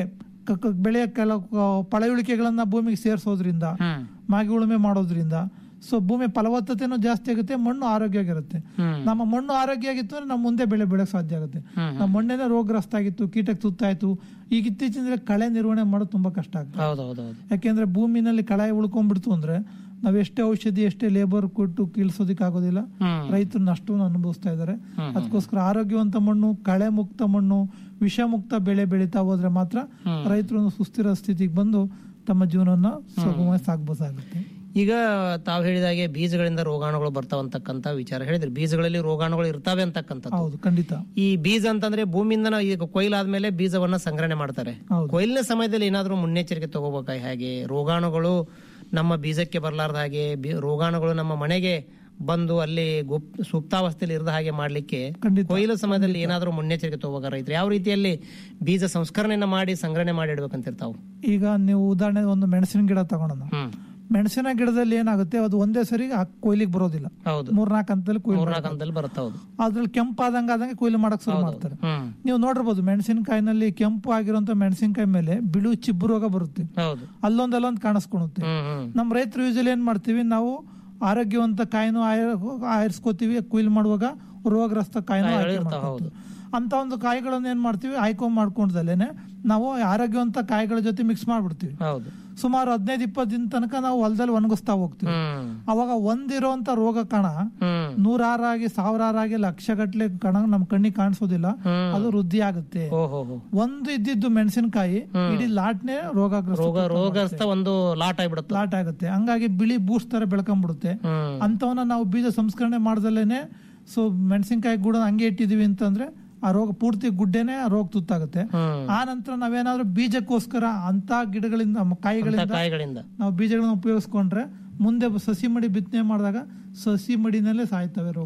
ಕ- ಕ- ಬೆಳೆಯ ಕೆಲವು ಪಳೆಯುಳಿಕೆಗಳನ್ನ ಭೂಮಿಗೆ ಸೇರಿಸೋದ್ರಿಂದ ಮಾಗಿ ಉಳುಮೆ ಮಾಡೋದ್ರಿಂದ ಸೊ ಭೂಮಿ ಫಲವತ್ತತೆನೂ ಜಾಸ್ತಿ ಆಗುತ್ತೆ ಮಣ್ಣು ಆರೋಗ್ಯವಾಗಿರುತ್ತೆ ನಮ್ಮ ಮಣ್ಣು ಆರೋಗ್ಯ ಆಗಿತ್ತು ಅಂದ್ರೆ ನಮ್ಮ ಮುಂದೆ ಬೆಳೆ ಬೆಳೆಕ್ ಸಾಧ್ಯ ಆಗುತ್ತೆ ನಮ್ಮ ಮಣ್ಣೇನೆ ರೋಗಗ್ರಸ್ತ ಆಗಿತ್ತು ಕೀಟಕ್ಕೆ ತುತ್ತಾಯ್ತು ಈಗ ಇತ್ತೀಚಿನ ದಿನ ಕಳೆ ನಿರ್ವಹಣೆ ಮಾಡೋದು ತುಂಬಾ ಕಷ್ಟ ಆಗ್ತದೆ ಹೌದೌದೌದು ಯಾಕೆಂದ್ರೆ ಭೂಮಿನಲ್ಲಿ ಕಳೆ ಉಳ್ಕೊಂಡ್ಬಿಡ್ತು ಅಂದ್ರೆ ನಾವ್ ಎಷ್ಟೇ ಔಷಧಿ ಎಷ್ಟೇ ಲೇಬರ್ ಕೊಟ್ಟು ಕೀಳ್ಸೋದಿಕ್ ಆಗೋದಿಲ್ಲ ರೈತರು ನಷ್ಟವನ್ನು ಅನುಭವಿಸ್ತಾ ಇದ್ದಾರೆ ಅದಕ್ಕೋಸ್ಕರ ಆರೋಗ್ಯವಂತ ಮಣ್ಣು ಕಳೆ ಮುಕ್ತ ಮಣ್ಣು ವಿಷ ಮುಕ್ತ ಬೆಳೆ ಬೆಳೀತಾ ಹೋದ್ರೆ ಮಾತ್ರ ರೈತರು ಒಂದು ಸುಸ್ಥಿರ ಸ್ಥಿತಿಗೆ ಬಂದು ತಮ್ಮ ಜೀವನವನ್ನ ಸುಗಮವಾಗಿ ಸಾಗಬಹುದಾಗುತ್ತೆ ಈಗ ತಾವು ಹೇಳಿದಾಗೆ ಬೀಜಗಳಿಂದ ರೋಗಾಣುಗಳು ಬರ್ತಾವಂತಕ್ಕಂತ ವಿಚಾರ ಹೇಳಿದ್ರಿ ಬೀಜಗಳಲ್ಲಿ ರೋಗಾಣುಗಳು ಇರ್ತಾವೆ ಅಂತಕ್ಕಂಥದ್ದು ಹೌದು ಖಂಡಿತ ಈ ಬೀಜ ಅಂತಂದ್ರೆ ಭೂಮಿಯಿಂದ ನಾವು ಈಗ ಕೊಯ್ಲಾದ್ಮೇಲೆ ಬೀಜವನ್ನ ಸಂಗ್ರಹಣೆ ಮಾಡ್ತಾರೆ ಕೊಯ್ಲಿನ ಸಮಯದಲ್ಲಿ ಏನಾದ್ರೂ ಮುನ್ನೆಚ್ಚರಿಕೆ ತಗೋಬೇಕಾ ಹೇಗೆ ರೋಗಾಣುಗಳು ನಮ್ಮ ಬೀಜಕ್ಕೆ ಬರಲಾರ್ದ ಹಾಗೆ ಬಿ- ರೋಗಾಣುಗಳು ನಮ್ಮ ಮನೆಗೆ ಬಂದು ಅಲ್ಲಿ ಗುಪ್ ಸುಪ್ತಾವಸ್ಥೆಯಲ್ಲಿ ಇರದ ಹಾಗೆ ಮಾಡ್ಲಿಕ್ಕೆ ಕೊಯ್ಲು ಸಮಯದಲ್ಲಿ ಏನಾದ್ರೂ ಮುನ್ನೆಚ್ಚರಿಕೆ ತಗೋಬೇಕಾ ರೈತರು ಯಾವ ರೀತಿಯಲ್ಲಿ ಬೀಜ ಸಂಸ್ಕರಣೆಯನ್ನ ಮಾಡಿ ಸಂಗ್ರಹಣೆ ಮಾಡಿ ಇಡ್ಬೇಕಂತಿರ್ತಾವು ಈಗ ನೀವು ಉದಾಹರಣೆ ಒಂದು ಮೆಣಸಿನ ಗಿಡ ತಗೊಳೋಣ ಮೆಣಸಿನ ಗಿಡದಲ್ಲಿ ಏನಾಗುತ್ತೆ ಅದು ಒಂದೇ ಸರಿ ಆ ಕೊಯ್ಲಿಗೆ ಬರೋದಿಲ್ಲ ಹೌದು ಮೂರ್ನಾಲ್ಕು ಹಂತದಲ್ಲಿ ಕೊಯ್ಲು ಮೂರ್ನಾಲ್ಕು ಹಂತದಲ್ಲಿ ಬರುತ್ತೆ ಹೌದು ಅದ್ರಲ್ಲಿ ಕೆಂಪಾದಂಗ ಆದಂಗೆ ಕೊಯ್ಲು ಮಾಡಕ್ ಶುರು ಮಾಡ್ತಾರೆ ನೀವು ನೋಡಿರ್ಬೋದು ಮೆಣಸಿನಕಾಯಿನಲ್ಲಿ ಕೆಂಪು ಆಗಿರುವಂತ ಮೆಣಸಿನಕಾಯಿ ಮೇಲೆ ಬಿಳು ಚಿಬ್ಬು ರೋಗ ಬರುತ್ತೆ ಹೌದು ಅಲ್ಲೊಂದ್ ಅಲ್ಲೊಂದ್ ಕಾಣಿಸ್ಕೊಳುತ್ತೆ ನಮ್ಮ ರೈತರು ಯೂಸಲಿ ಏನ್ ಮಾಡ್ತೀವಿ ನಾವು ಆರೋಗ್ಯವಂತ ಕಾಯಿನೂ ಆಯ- ಆರಿಸ್ಕೋತೀವಿ ಕೊಯ್ಲು ಮಾಡುವಾಗ ರೋಗಗ್ರಸ್ತ ಕಾಯಿನೂ ಆಯ್ಕೆ ಮಾಡ್ಕೊತೀವಿ. ಅಂತ ಒಂದು ಕಾಯಿಗಳನ್ನ ಏನ್ ಮಾಡ್ತೀವಿ ಆಯ್ಕೊಂಡ್ ಮಾಡ್ಕೊಂಡ್ದಲ್ಲೇನೆ ನಾವು ಆರೋಗ್ಯವಂತ ಕಾಯಿಗಳ ಜೊತೆ ಮಿಕ್ಸ್ ಮಾಡ್ಬಿಡ್ತೀವಿ ಹೌದು ಸುಮಾರು ಹದಿನೈದು ಇಪ್ಪತ್ತು ದಿನ ತನಕ ನಾವು ಹೊಲದಲ್ಲಿ ಒಣಗಿಸ್ತಾ ಹೋಗ್ತೀವಿ ಅವಾಗ ಒಂದಿರೋಂತ ರೋಗ ಕಣ ನೂರಾರಾಗಿ ಸಾವಿರಾರಾಗಿ ಲಕ್ಷಗಟ್ಲೆ ಕಣ ನಮ್ ಕಣ್ಣಿಗೆ ಕಾಣಿಸೋದಿಲ್ಲ ಅದು ವೃದ್ಧಿ ಆಗುತ್ತೆ ಓಹೋ ಒಂದು ಇದ್ದಿದ್ದು ಮೆಣಸಿನಕಾಯಿ ಇಡೀ ಲಾಟ್ನೆ ರೋಗಗ್ರಸ್ತ ರೋಗ ರೋಗಸ್ಥ ಒಂದು ಲಾಟ್ ಆಗ್ಬಿಡುತ್ತೆ ಲಾಟ್ ಆಗುತ್ತೆ ಹಂಗಾಗಿ ಬಿಳಿ ಬೂಸ್ಟ್ ತರ ಬೆಳ್ಕೊಂಡ್ಬಿಡುತ್ತೆ ಅಂತವನ್ನ ನಾವು ಬೀಜ ಸಂಸ್ಕರಣೆ ಮಾಡ್ದಲೇನೆ ಸೊ ಮೆಣಸಿನಕಾಯಿ ಕೂಡ ಹಂಗೆ ಇಟ್ಟಿದೀವಿ ಅಂತಂದ್ರೆ ಆ ರೋಗ ಪೂರ್ತಿ ಗುಡ್ಡೆನೆ ಆ ರೋಗ ತುತ್ತಾಗುತ್ತೆ ಆ ನಂತರ ನಾವೇನಾದ್ರೂ ಬೀಜಕ್ಕೋಸ್ಕರ ಅಂತ ಗಿಡಗಳಿಂದ ಮ- ಕಾಯಿಗಳಿಂದ ಕಾಯಿಗಳಿಂದ ನಾವು ಬೀಜಗಳನ್ನ ಉಪಯೋಗಿಸ್ಕೊಂಡ್ರೆ ಮುಂದೆ ಸಸಿ ಮಡಿ ಬಿತ್ತನೆ ಮಾಡಿದಾಗ ಸಸಿ ಮಡಿನಲ್ಲೇ ಸಾಯ್ತವೆ ರೋಗ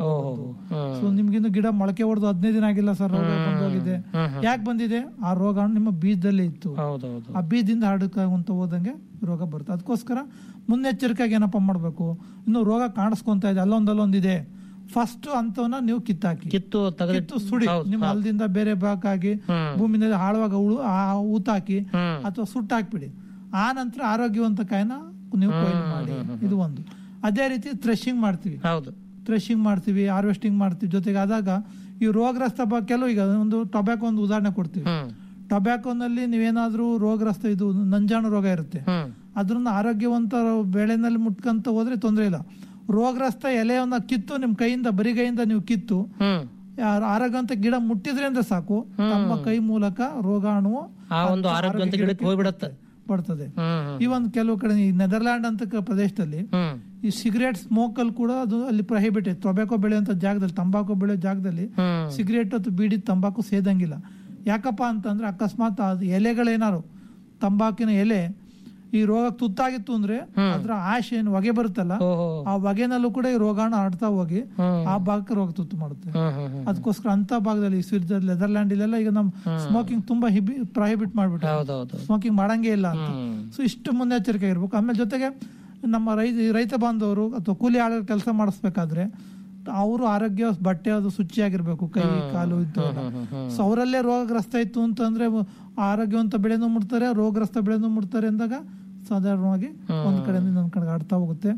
ಸೊ ನಿಮ್ಗಿನ್ನು ಗಿಡ ಮೊಳಕೆ ಹೊಡೆದು ಹದಿನೈದು ದಿನ ಆಗಿಲ್ಲ ಸರ್ ರೋಗ ಬಂದೋಗಿದೆ ಯಾಕೆ ಬಂದಿದೆ ಆ ರೋಗ ನಿಮ್ಮ ಬೀಜದಲ್ಲೇ ಇತ್ತು ಹೌದೌದು ಆ ಬೀಜದಿಂದ ಹರಡಕ್ಕಾಗುವಂತ ಹೋದಂಗೆ ರೋಗ ಬರುತ್ತೆ ಅದಕ್ಕೋಸ್ಕರ ಮುನ್ನೆಚ್ಚರಿಕೆಯಾಗಿ ಏನಪ್ಪ ಮಾಡ್ಬೇಕು ಇನ್ನು ರೋಗ ಕಾಣಿಸ್ಕೊಂತ ಇದೆ ಅಲ್ಲೊಂದ್ ಅಲ್ಲೊಂದಿದೆ ಫಸ್ಟ್ ಅಂತವನ್ನ ನೀವು ಕಿತ್ತಾಕಿ ಕಿತ್ತು ತೆಗೆದು ಕಿತ್ತು ಸುಡಿ ನಿಮ್ಮ ಹೊಲದಿಂದ ಬೇರೆ ಭಾಗ ಆಗಿ ಭೂಮಿನಲ್ಲಿ ಹಾಳುವಾಗ ಉಳು ಆ ಊತಾಕಿ ಅಥವಾ ಸುಟ್ಟಾಕ್ಬಿಡಿ ಆ ನಂತರ ಆರೋಗ್ಯವಂತ ಕಾಯಿನ ನೀವು ಕೊಯ್ಲು ಮಾಡಿ ಇದು ಒಂದು ಅದೇ ರೀತಿ ಥ್ರೆಶಿಂಗ್ ಮಾಡ್ತೀವಿ ಹೌದು ಥ್ರೆಶಿಂಗ್ ಮಾಡ್ತೀವಿ ಹಾರ್ವೆಸ್ಟಿಂಗ್ ಮಾಡ್ತೀವಿ ಜೊತೆಗೆ ಆದಾಗ ಈ ರೋಗಗ್ರಸ್ತ ಬ- ಕೆಲವು ಈಗ ಒಂದು ಟೊಬ್ಯಾಕೊ ಒಂದು ಉದಾಹರಣೆ ಕೊಡ್ತೀವಿ ಟೊಬ್ಯಾಕೋನಲ್ಲಿ ನೀವೇನಾದ್ರೂ ರೋಗಗ್ರಸ್ತ ಇದು ನಂಜಾಣು ರೋಗ ಇರುತ್ತೆ ಅದ್ರನ್ನ ಆರೋಗ್ಯವಂತ ಬೆಳೆನಲ್ಲಿ ಮುಟ್ಕಂತ ಹೋದ್ರೆ ತೊಂದರೆ ಇಲ್ಲ ರೋಗಗ್ರಸ್ತ ಎಲೆಯನ್ನ ಕಿತ್ತು ನಿಮ್ ಕೈಯಿಂದ ಬರಿಗೈಯಿಂದ ನೀವು ಕಿತ್ತು ಯಾರು ಆರೋಗ್ಯವಂತ ಗಿಡ ಮುಟ್ಟಿದ್ರೆ ಅಂದ್ರೆ ಸಾಕು ತಮ್ಮ ಕೈ ಮೂಲಕ ರೋಗಾಣು ಆ ಒಂದು ಆರೋಗ್ಯವಂತ ಗಿಡಕ್ಕೆ ಹೋಗ್ಬಿಡತ್ತೆ ಬರ್ತದೆ ಈ ಒಂದು ಕೆಲವು ಕಡೆ ಈ ನೆದರ್ಲ್ಯಾಂಡ್ ಅಂತ ಕ- ಪ್ರದೇಶದಲ್ಲಿ ಈ ಸಿಗರೇಟ್ ಸ್ಮೋಕ್ ಅಲ್ಲಿ ಕೂಡ ಅದು ಅಲ್ಲಿ ಪ್ರಹಿಬಿಟ್ ಟೊಬ್ಯಾಕೊ ಬೆಳೆಯುವಂತ ಜಾಗದಲ್ಲಿ ತಂಬಾಕು ಬೆಳೆಯೋ ಜಾಗದಲ್ಲಿ ಸಿಗರೇಟ್ ಅಥವಾ ಬೀಡಿ ತಂಬಾಕು ಸೇದಂಗಿಲ್ಲ ಯಾಕಪ್ಪ ಅಂತಂದ್ರೆ ಅಕಸ್ಮಾತ್ ಅದು ಎಲೆಗಳೇನಾರು ತಂಬಾಕಿನ ಎಲೆ ಈ ರೋಗ ತುತ್ತಾಗಿತ್ತು ಅಂದ್ರೆ ಅದ್ರ ಆಶೆ ಏನು ಹೊಗೆ ಬರುತ್ತಲ್ಲ ಆ ಹೊಗೆನಲ್ಲೂ ಕೂಡ ಈ ರೋಗಾಣು ಹರಡ್ತಾ ಹೋಗಿ ಆ ಭಾಗಕ್ಕೆ ರೋಗ ತುತ್ತು ಮಾಡುತ್ತೆ ಅದಕ್ಕೋಸ್ಕರ ಅಂತ ಭಾಗದಲ್ಲಿ ಸ್ವಿಟ್ಜರ್ಲೆಂಡ್ ನೆದರ್ಲ್ಯಾಂಡ್ ಇಲ್ಲೆಲ್ಲ ಈಗ ನಮ್ ಸ್ಮೋಕಿಂಗ್ ತುಂಬಾ ಹಿಬಿ ಪ್ರಹಿಬಿಟ್ ಮಾಡ್ಬಿಟ್ಟು ಹೌದೌದು ಸ್ಮೋಕಿಂಗ್ ಮಾಡಂಗೇ ಇಲ್ಲ ಅಂತ ಸೊ ಇಷ್ಟು ಮುನ್ನೆಚ್ಚರಿಕೆ ಇರ್ಬೇಕು ಆಮೇಲೆ ಜೊತೆಗೆ ನಮ್ಮ ರೈತ ರೈತ ಬಾಂಧವರು ಅಥವಾ ಕೂಲಿ ಆಳ ಕೆಲಸ ಮಾಡಿಸ್ಬೇಕಾದ್ರೆ ಅವರು ಆರೋಗ್ಯ ಬಟ್ಟೆ ಅದು ಶುಚಿಯಾಗಿರ್ಬೇಕು ಕೈ ಕಾಲು ಇದ್ದವೆಲ್ಲ ಸೊ ಅವರಲ್ಲೇ ರೋಗಗ್ರಸ್ತ ಇತ್ತು ಅಂತಂದ್ರೆ ಆರೋಗ್ಯವಂತ ಬೆಳೆನೂ ಮುಡ್ತಾರೆ ರೋಗಗ್ರಸ್ತ ಬೆಳೆನೂ ಮುಡ್ತಾರೆ ಅಂದಾಗ ಸಾಧಾರಣವಾಗಿ ಒಂದ್ ಕಡೆಯಿಂದ ಇನ್ನೊಂದ್ ಕಡೆಗೆ ಆಡ್ತಾ ಹೋಗುತ್ತೆ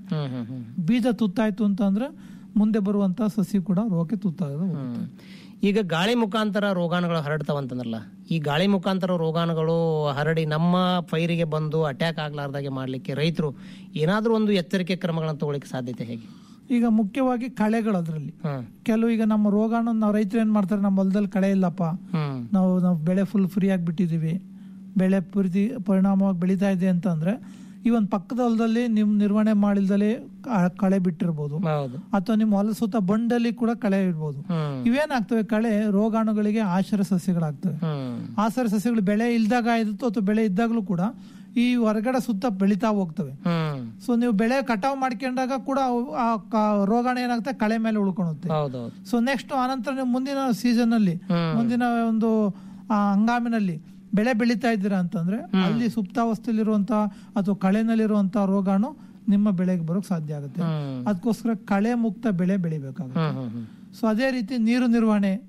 ಬೀಜ ತುತ್ತಾಯ್ತು ಅಂತಂದ್ರೆ ಮುಂದೆ ಬರುವಂತ ಸಸಿ ಕೂಡ ರೋಗಕ್ಕೆ ತುತ್ತಾಗದ ಹೋಗುತ್ತೆ ಈಗ ಗಾಳಿ ಮುಖಾಂತರ ರೋಗಾಣುಗಳು ಹರಡ್ತಾವಂತಂದ್ರಲ್ಲ ಈ ಗಾಳಿ ಮುಖಾಂತರ ರೋಗಾಣುಗಳು ಹರಡಿ ನಮ್ಮ ಪೈರಿಗೆ ಬಂದು ಅಟ್ಯಾಕ್ ಆಗ್ಲಾರ್ದಾಗೆ ಮಾಡ್ಲಿಕ್ಕೆ ರೈತರು ಏನಾದ್ರೂ ಒಂದು ಎಚ್ಚರಿಕೆ ಕ್ರಮಗಳನ್ನು ತಗೊಳ್ಳಿಕ್ಕೆ ಸಾಧ್ಯತೆ ಹೇಗೆ ಈಗ ಮುಖ್ಯವಾಗಿ ಕಳೆಗಳು ಅದರಲ್ಲಿ ಕೆಲವು ಈಗ ನಮ್ಮ ರೋಗಾಣು ನಾವು ರೈತರು ಏನ್ ಮಾಡ್ತಾರೆ ನಮ್ಮ ಹೊಲದಲ್ಲಿ ಕಳೆ ಇಲ್ಲಪ್ಪ ನಾವು ನಾವು ಬೆಳೆ ಫುಲ್ ಫ್ರೀ ಆಗಿ ಬಿಟ್ಟಿದೀವಿ ಬೆಳೆ ಪೂರ್ತಿ ಪರಿಣಾಮವಾಗಿ ಬೆಳೀತಾ ಇದೆ ಅಂತಂದ್ರೆ ಈ ಒಂದು ಪಕ್ಕದ ಹೊಲದಲ್ಲಿ ನಿಮ್ ನಿರ್ವಹಣೆ ಮಾಡಿಲ್ದಲೇ ಕ- ಕಳೆ ಬಿಟ್ಟಿರ್ಬೋದು ಅಥವಾ ನಿಮ್ಮ ಹೊಲ ಸುತ್ತ ಬಂಡಲ್ಲಿ ಕೂಡ ಕಳೆ ಇರ್ಬೋದು ಇವೇನಾಗ್ತವೆ ಕಳೆ ರೋಗಾಣುಗಳಿಗೆ ಆಶ್ರಯ ಸಸ್ಯಗಳಾಗ್ತವೆ ಆಶ್ರಯ ಸಸ್ಯಗಳು ಬೆಳೆ ಇಲ್ದಾಗ ಆಯ್ತು ಅಥವಾ ಬೆಳೆ ಇದ್ದಾಗಲೂ ಕೂಡ ಈ ಹೊರಗಡೆ ಸುತ್ತ ಬೆಳಿತಾ ಹೋಗ್ತವೆ ಸೊ ನೀವು ಬೆಳೆ ಕಟಾವ್ ಮಾಡ್ಕೊಂಡಾಗ ಕೂಡ ಅವು- ಆ ಕ- ರೋಗಾಣು ಏನಾಗುತ್ತೆ ಕಳೆ ಮೇಲೆ ಉಳ್ಕೊಳುತ್ತೆ ಹೌದೌದು ಸೊ ನೆಕ್ಸ್ಟ್ ಆನಂತರ ನೀವು ಮುಂದಿನ ಸೀಸನ್ ಅಲ್ಲಿ ಮುಂದಿನ ಒಂದು ಆ ಹಂಗಾಮಿನಲ್ಲಿ ಬೆಳೆ ಬೆಳೀತಾ ಇದ್ದೀರಾ ಅಂತಂದ್ರೆ ಅಲ್ಲಿ ಸುಪ್ತಾವಸ್ಥೆಯಲ್ಲಿರುವಂತ ಅಥವಾ ಕಳೆನಲ್ಲಿರುವಂತ ರೋಗಾಣು ನಿಮ್ಮ ಬೆಳೆಗೆ ಬರೋಕ್ ಸಾಧ್ಯ ಆಗುತ್ತೆ ಅದಕ್ಕೋಸ್ಕರ ಕಳೆ ಮುಕ್ತ ಬೆಳೆ ಬೆಳಿಬೇಕಾಗುತ್ತೆ ಸೊ ಅದೇ ರೀತಿ ನೀರು ನಿರ್ವಹಣೆ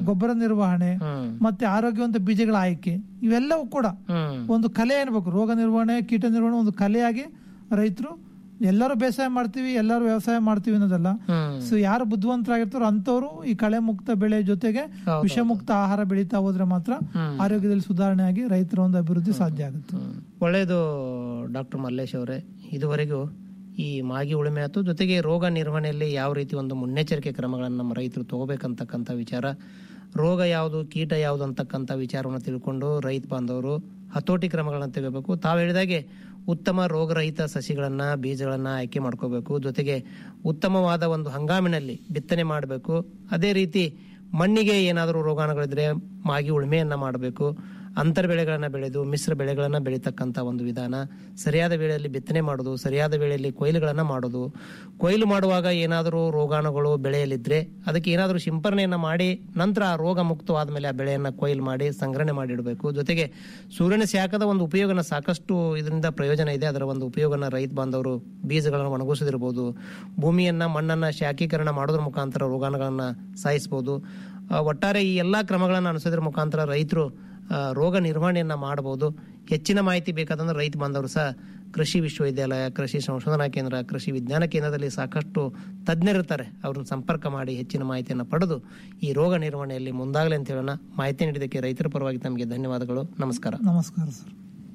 ಗೊಬ್ಬರ ನಿರ್ವಹಣೆ ಮತ್ತೆ ಆರೋಗ್ಯವಂತ ಬೀಜಗಳ ಆಯ್ಕೆ ಇವೆಲ್ಲವೂ ಕೂಡ ಒಂದು ಕಲೆ ಏನ್ಬೇಕು ರೋಗ ನಿರ್ವಹಣೆ ಕೀಟ ನಿರ್ವಹಣೆ ಒಂದು ಕಲೆಯಾಗಿ ರೈತರು ಎಲ್ಲರೂ ಬೇಸಾಯ ಮಾಡ್ತೀವಿ ಎಲ್ಲರೂ ವ್ಯವಸಾಯ ಮಾಡ್ತೀವಿ ಅನ್ನೋದಲ್ಲ ಸೊ ಯಾರು ಬುದ್ಧಿವಂತರಾಗಿರ್ತಾರೋ ಅಂತವ್ರು ಈ ಕಳೆ ಮುಕ್ತ ಬೆಳೆ ಜೊತೆಗೆ ವಿಷಮುಕ್ತ ಆಹಾರ ಬೆಳೀತಾ ಹೋದ್ರೆ ಮಾತ್ರ ಆರೋಗ್ಯದಲ್ಲಿ ಸುಧಾರಣೆ ಆಗಿ ರೈತರ ಒಂದು ಅಭಿವೃದ್ಧಿ ಸಾಧ್ಯ ಆಗುತ್ತೆ ಒಳ್ಳೆಯದು ಡಾಕ್ಟರ್ ಮಲ್ಲೇಶ್ ಅವರೇ ಇದುವರೆಗೂ ಈ ಮಾಗಿ ಉಳುಮೆ ಆಯ್ತು ಜೊತೆಗೆ ರೋಗ ನಿರ್ವಹಣೆಯಲ್ಲಿ ಯಾವ ರೀತಿ ಒಂದು ಮುನ್ನೆಚ್ಚರಿಕೆ ಕ್ರಮಗಳನ್ನು ನಮ್ಮ ರೈತರು ತಗೋಬೇಕಂತಕ್ಕಂಥ ವಿಚಾರ ರೋಗ ಯಾವುದು ಕೀಟ ಯಾವುದು ಅಂತಕ್ಕಂಥ ವಿಚಾರವನ್ನು ತಿಳ್ಕೊಂಡು ರೈತ ಬಾಂಧವರು ಹತೋಟಿ ಕ್ರಮಗಳನ್ನು ತೆಗೋಬೇಕು ತಾವು ಹೇಳಿದಾಗೆ ಉತ್ತಮ ರೋಗರಹಿತ ಸಸಿಗಳನ್ನ ಬೀಜಗಳನ್ನ ಆಯ್ಕೆ ಮಾಡ್ಕೋಬೇಕು ಜೊತೆಗೆ ಉತ್ತಮವಾದ ಒಂದು ಹಂಗಾಮಿನಲ್ಲಿ ಬಿತ್ತನೆ ಮಾಡಬೇಕು ಅದೇ ರೀತಿ ಮಣ್ಣಿಗೆ ಏನಾದರೂ ರೋಗಾಣುಗಳಿದ್ರೆ ಮಾಗಿ ಉಳುಮೆಯನ್ನ ಮಾಡಬೇಕು ಅಂತರ್ ಬೆಳೆಗಳನ್ನ ಬೆಳೆದು ಮಿಶ್ರ ಬೆಳೆಗಳನ್ನ ಬೆಳೀತಕ್ಕಂಥ ಒಂದು ವಿಧಾನ ಸರಿಯಾದ ವೇಳೆಯಲ್ಲಿ ಬಿತ್ತನೆ ಮಾಡೋದು ಸರಿಯಾದ ವೇಳೆಯಲ್ಲಿ ಕೊಯ್ಲುಗಳನ್ನ ಮಾಡೋದು ಕೊಯ್ಲು ಮಾಡುವಾಗ ಏನಾದರೂ ರೋಗಾಣುಗಳು ಬೆಳೆಯಲಿದ್ರೆ ಅದಕ್ಕೆ ಏನಾದರೂ ಸಿಂಪರಣೆಯನ್ನ ಮಾಡಿ ನಂತರ ಆ ರೋಗ ಮುಕ್ತವಾದ ಮೇಲೆ ಆ ಬೆಳೆಯನ್ನ ಕೊಯ್ಲು ಮಾಡಿ ಸಂಗ್ರಹಣೆ ಮಾಡಿ ಇಡಬೇಕು ಜೊತೆಗೆ ಸೂರ್ಯನ ಶಾಖದ ಒಂದು ಉಪಯೋಗನ ಸಾಕಷ್ಟು ಇದರಿಂದ ಪ್ರಯೋಜನ ಇದೆ ಅದರ ಒಂದು ಉಪಯೋಗನ ರೈತ ಬಾಂಧವರು ಬೀಜಗಳನ್ನು ಒಣಗಿಸದಿರ್ಬೋದು ಭೂಮಿಯನ್ನ ಮಣ್ಣನ್ನ ಶಾಖೀಕರಣ ಮಾಡೋದ್ರ ಮುಖಾಂತರ ರೋಗಾಣುಗಳನ್ನ ಸಾಯಿಸಬಹುದು ಆ, ಒಟ್ಟಾರೆ ಈ ಎಲ್ಲಾ ಕ್ರಮಗಳನ್ನು ಅನುಸರಿಸೋದ್ರ ಮುಖಾಂತರ ರೈತರು ಆ, ರೋಗ ನಿರ್ವಹಣೆಯನ್ನ ಮಾಡಬಹುದು ಹೆಚ್ಚಿನ ಮಾಹಿತಿ ಬೇಕಾದಂದ್ರೆ ರೈತ ಬಾಂಧವರು ಸಹ ಕೃಷಿ ವಿಶ್ವವಿದ್ಯಾಲಯ ಕೃಷಿ ಸಂಶೋಧನಾ ಕೇಂದ್ರ ಕೃಷಿ ವಿಜ್ಞಾನ ಕೇಂದ್ರದಲ್ಲಿ ಸಾಕಷ್ಟು ತಜ್ಞರಿರ್ತಾರೆ ಅವ್ರನ್ನ ಸಂಪರ್ಕ ಮಾಡಿ ಹೆಚ್ಚಿನ ಮಾಹಿತಿಯನ್ನು ಪಡೆದು ಈ ರೋಗ ನಿರ್ವಹಣೆಯಲ್ಲಿ ಮುಂದಾಗಲಿ ಅಂತ ಹೇಳೋಣ ಮಾಹಿತಿ ನೀಡಿದ್ದಕ್ಕೆ ರೈತರ ಪರವಾಗಿ ತಮಗೆ ಧನ್ಯವಾದಗಳು ನಮಸ್ಕಾರ ನಮಸ್ಕಾರ ಸರ್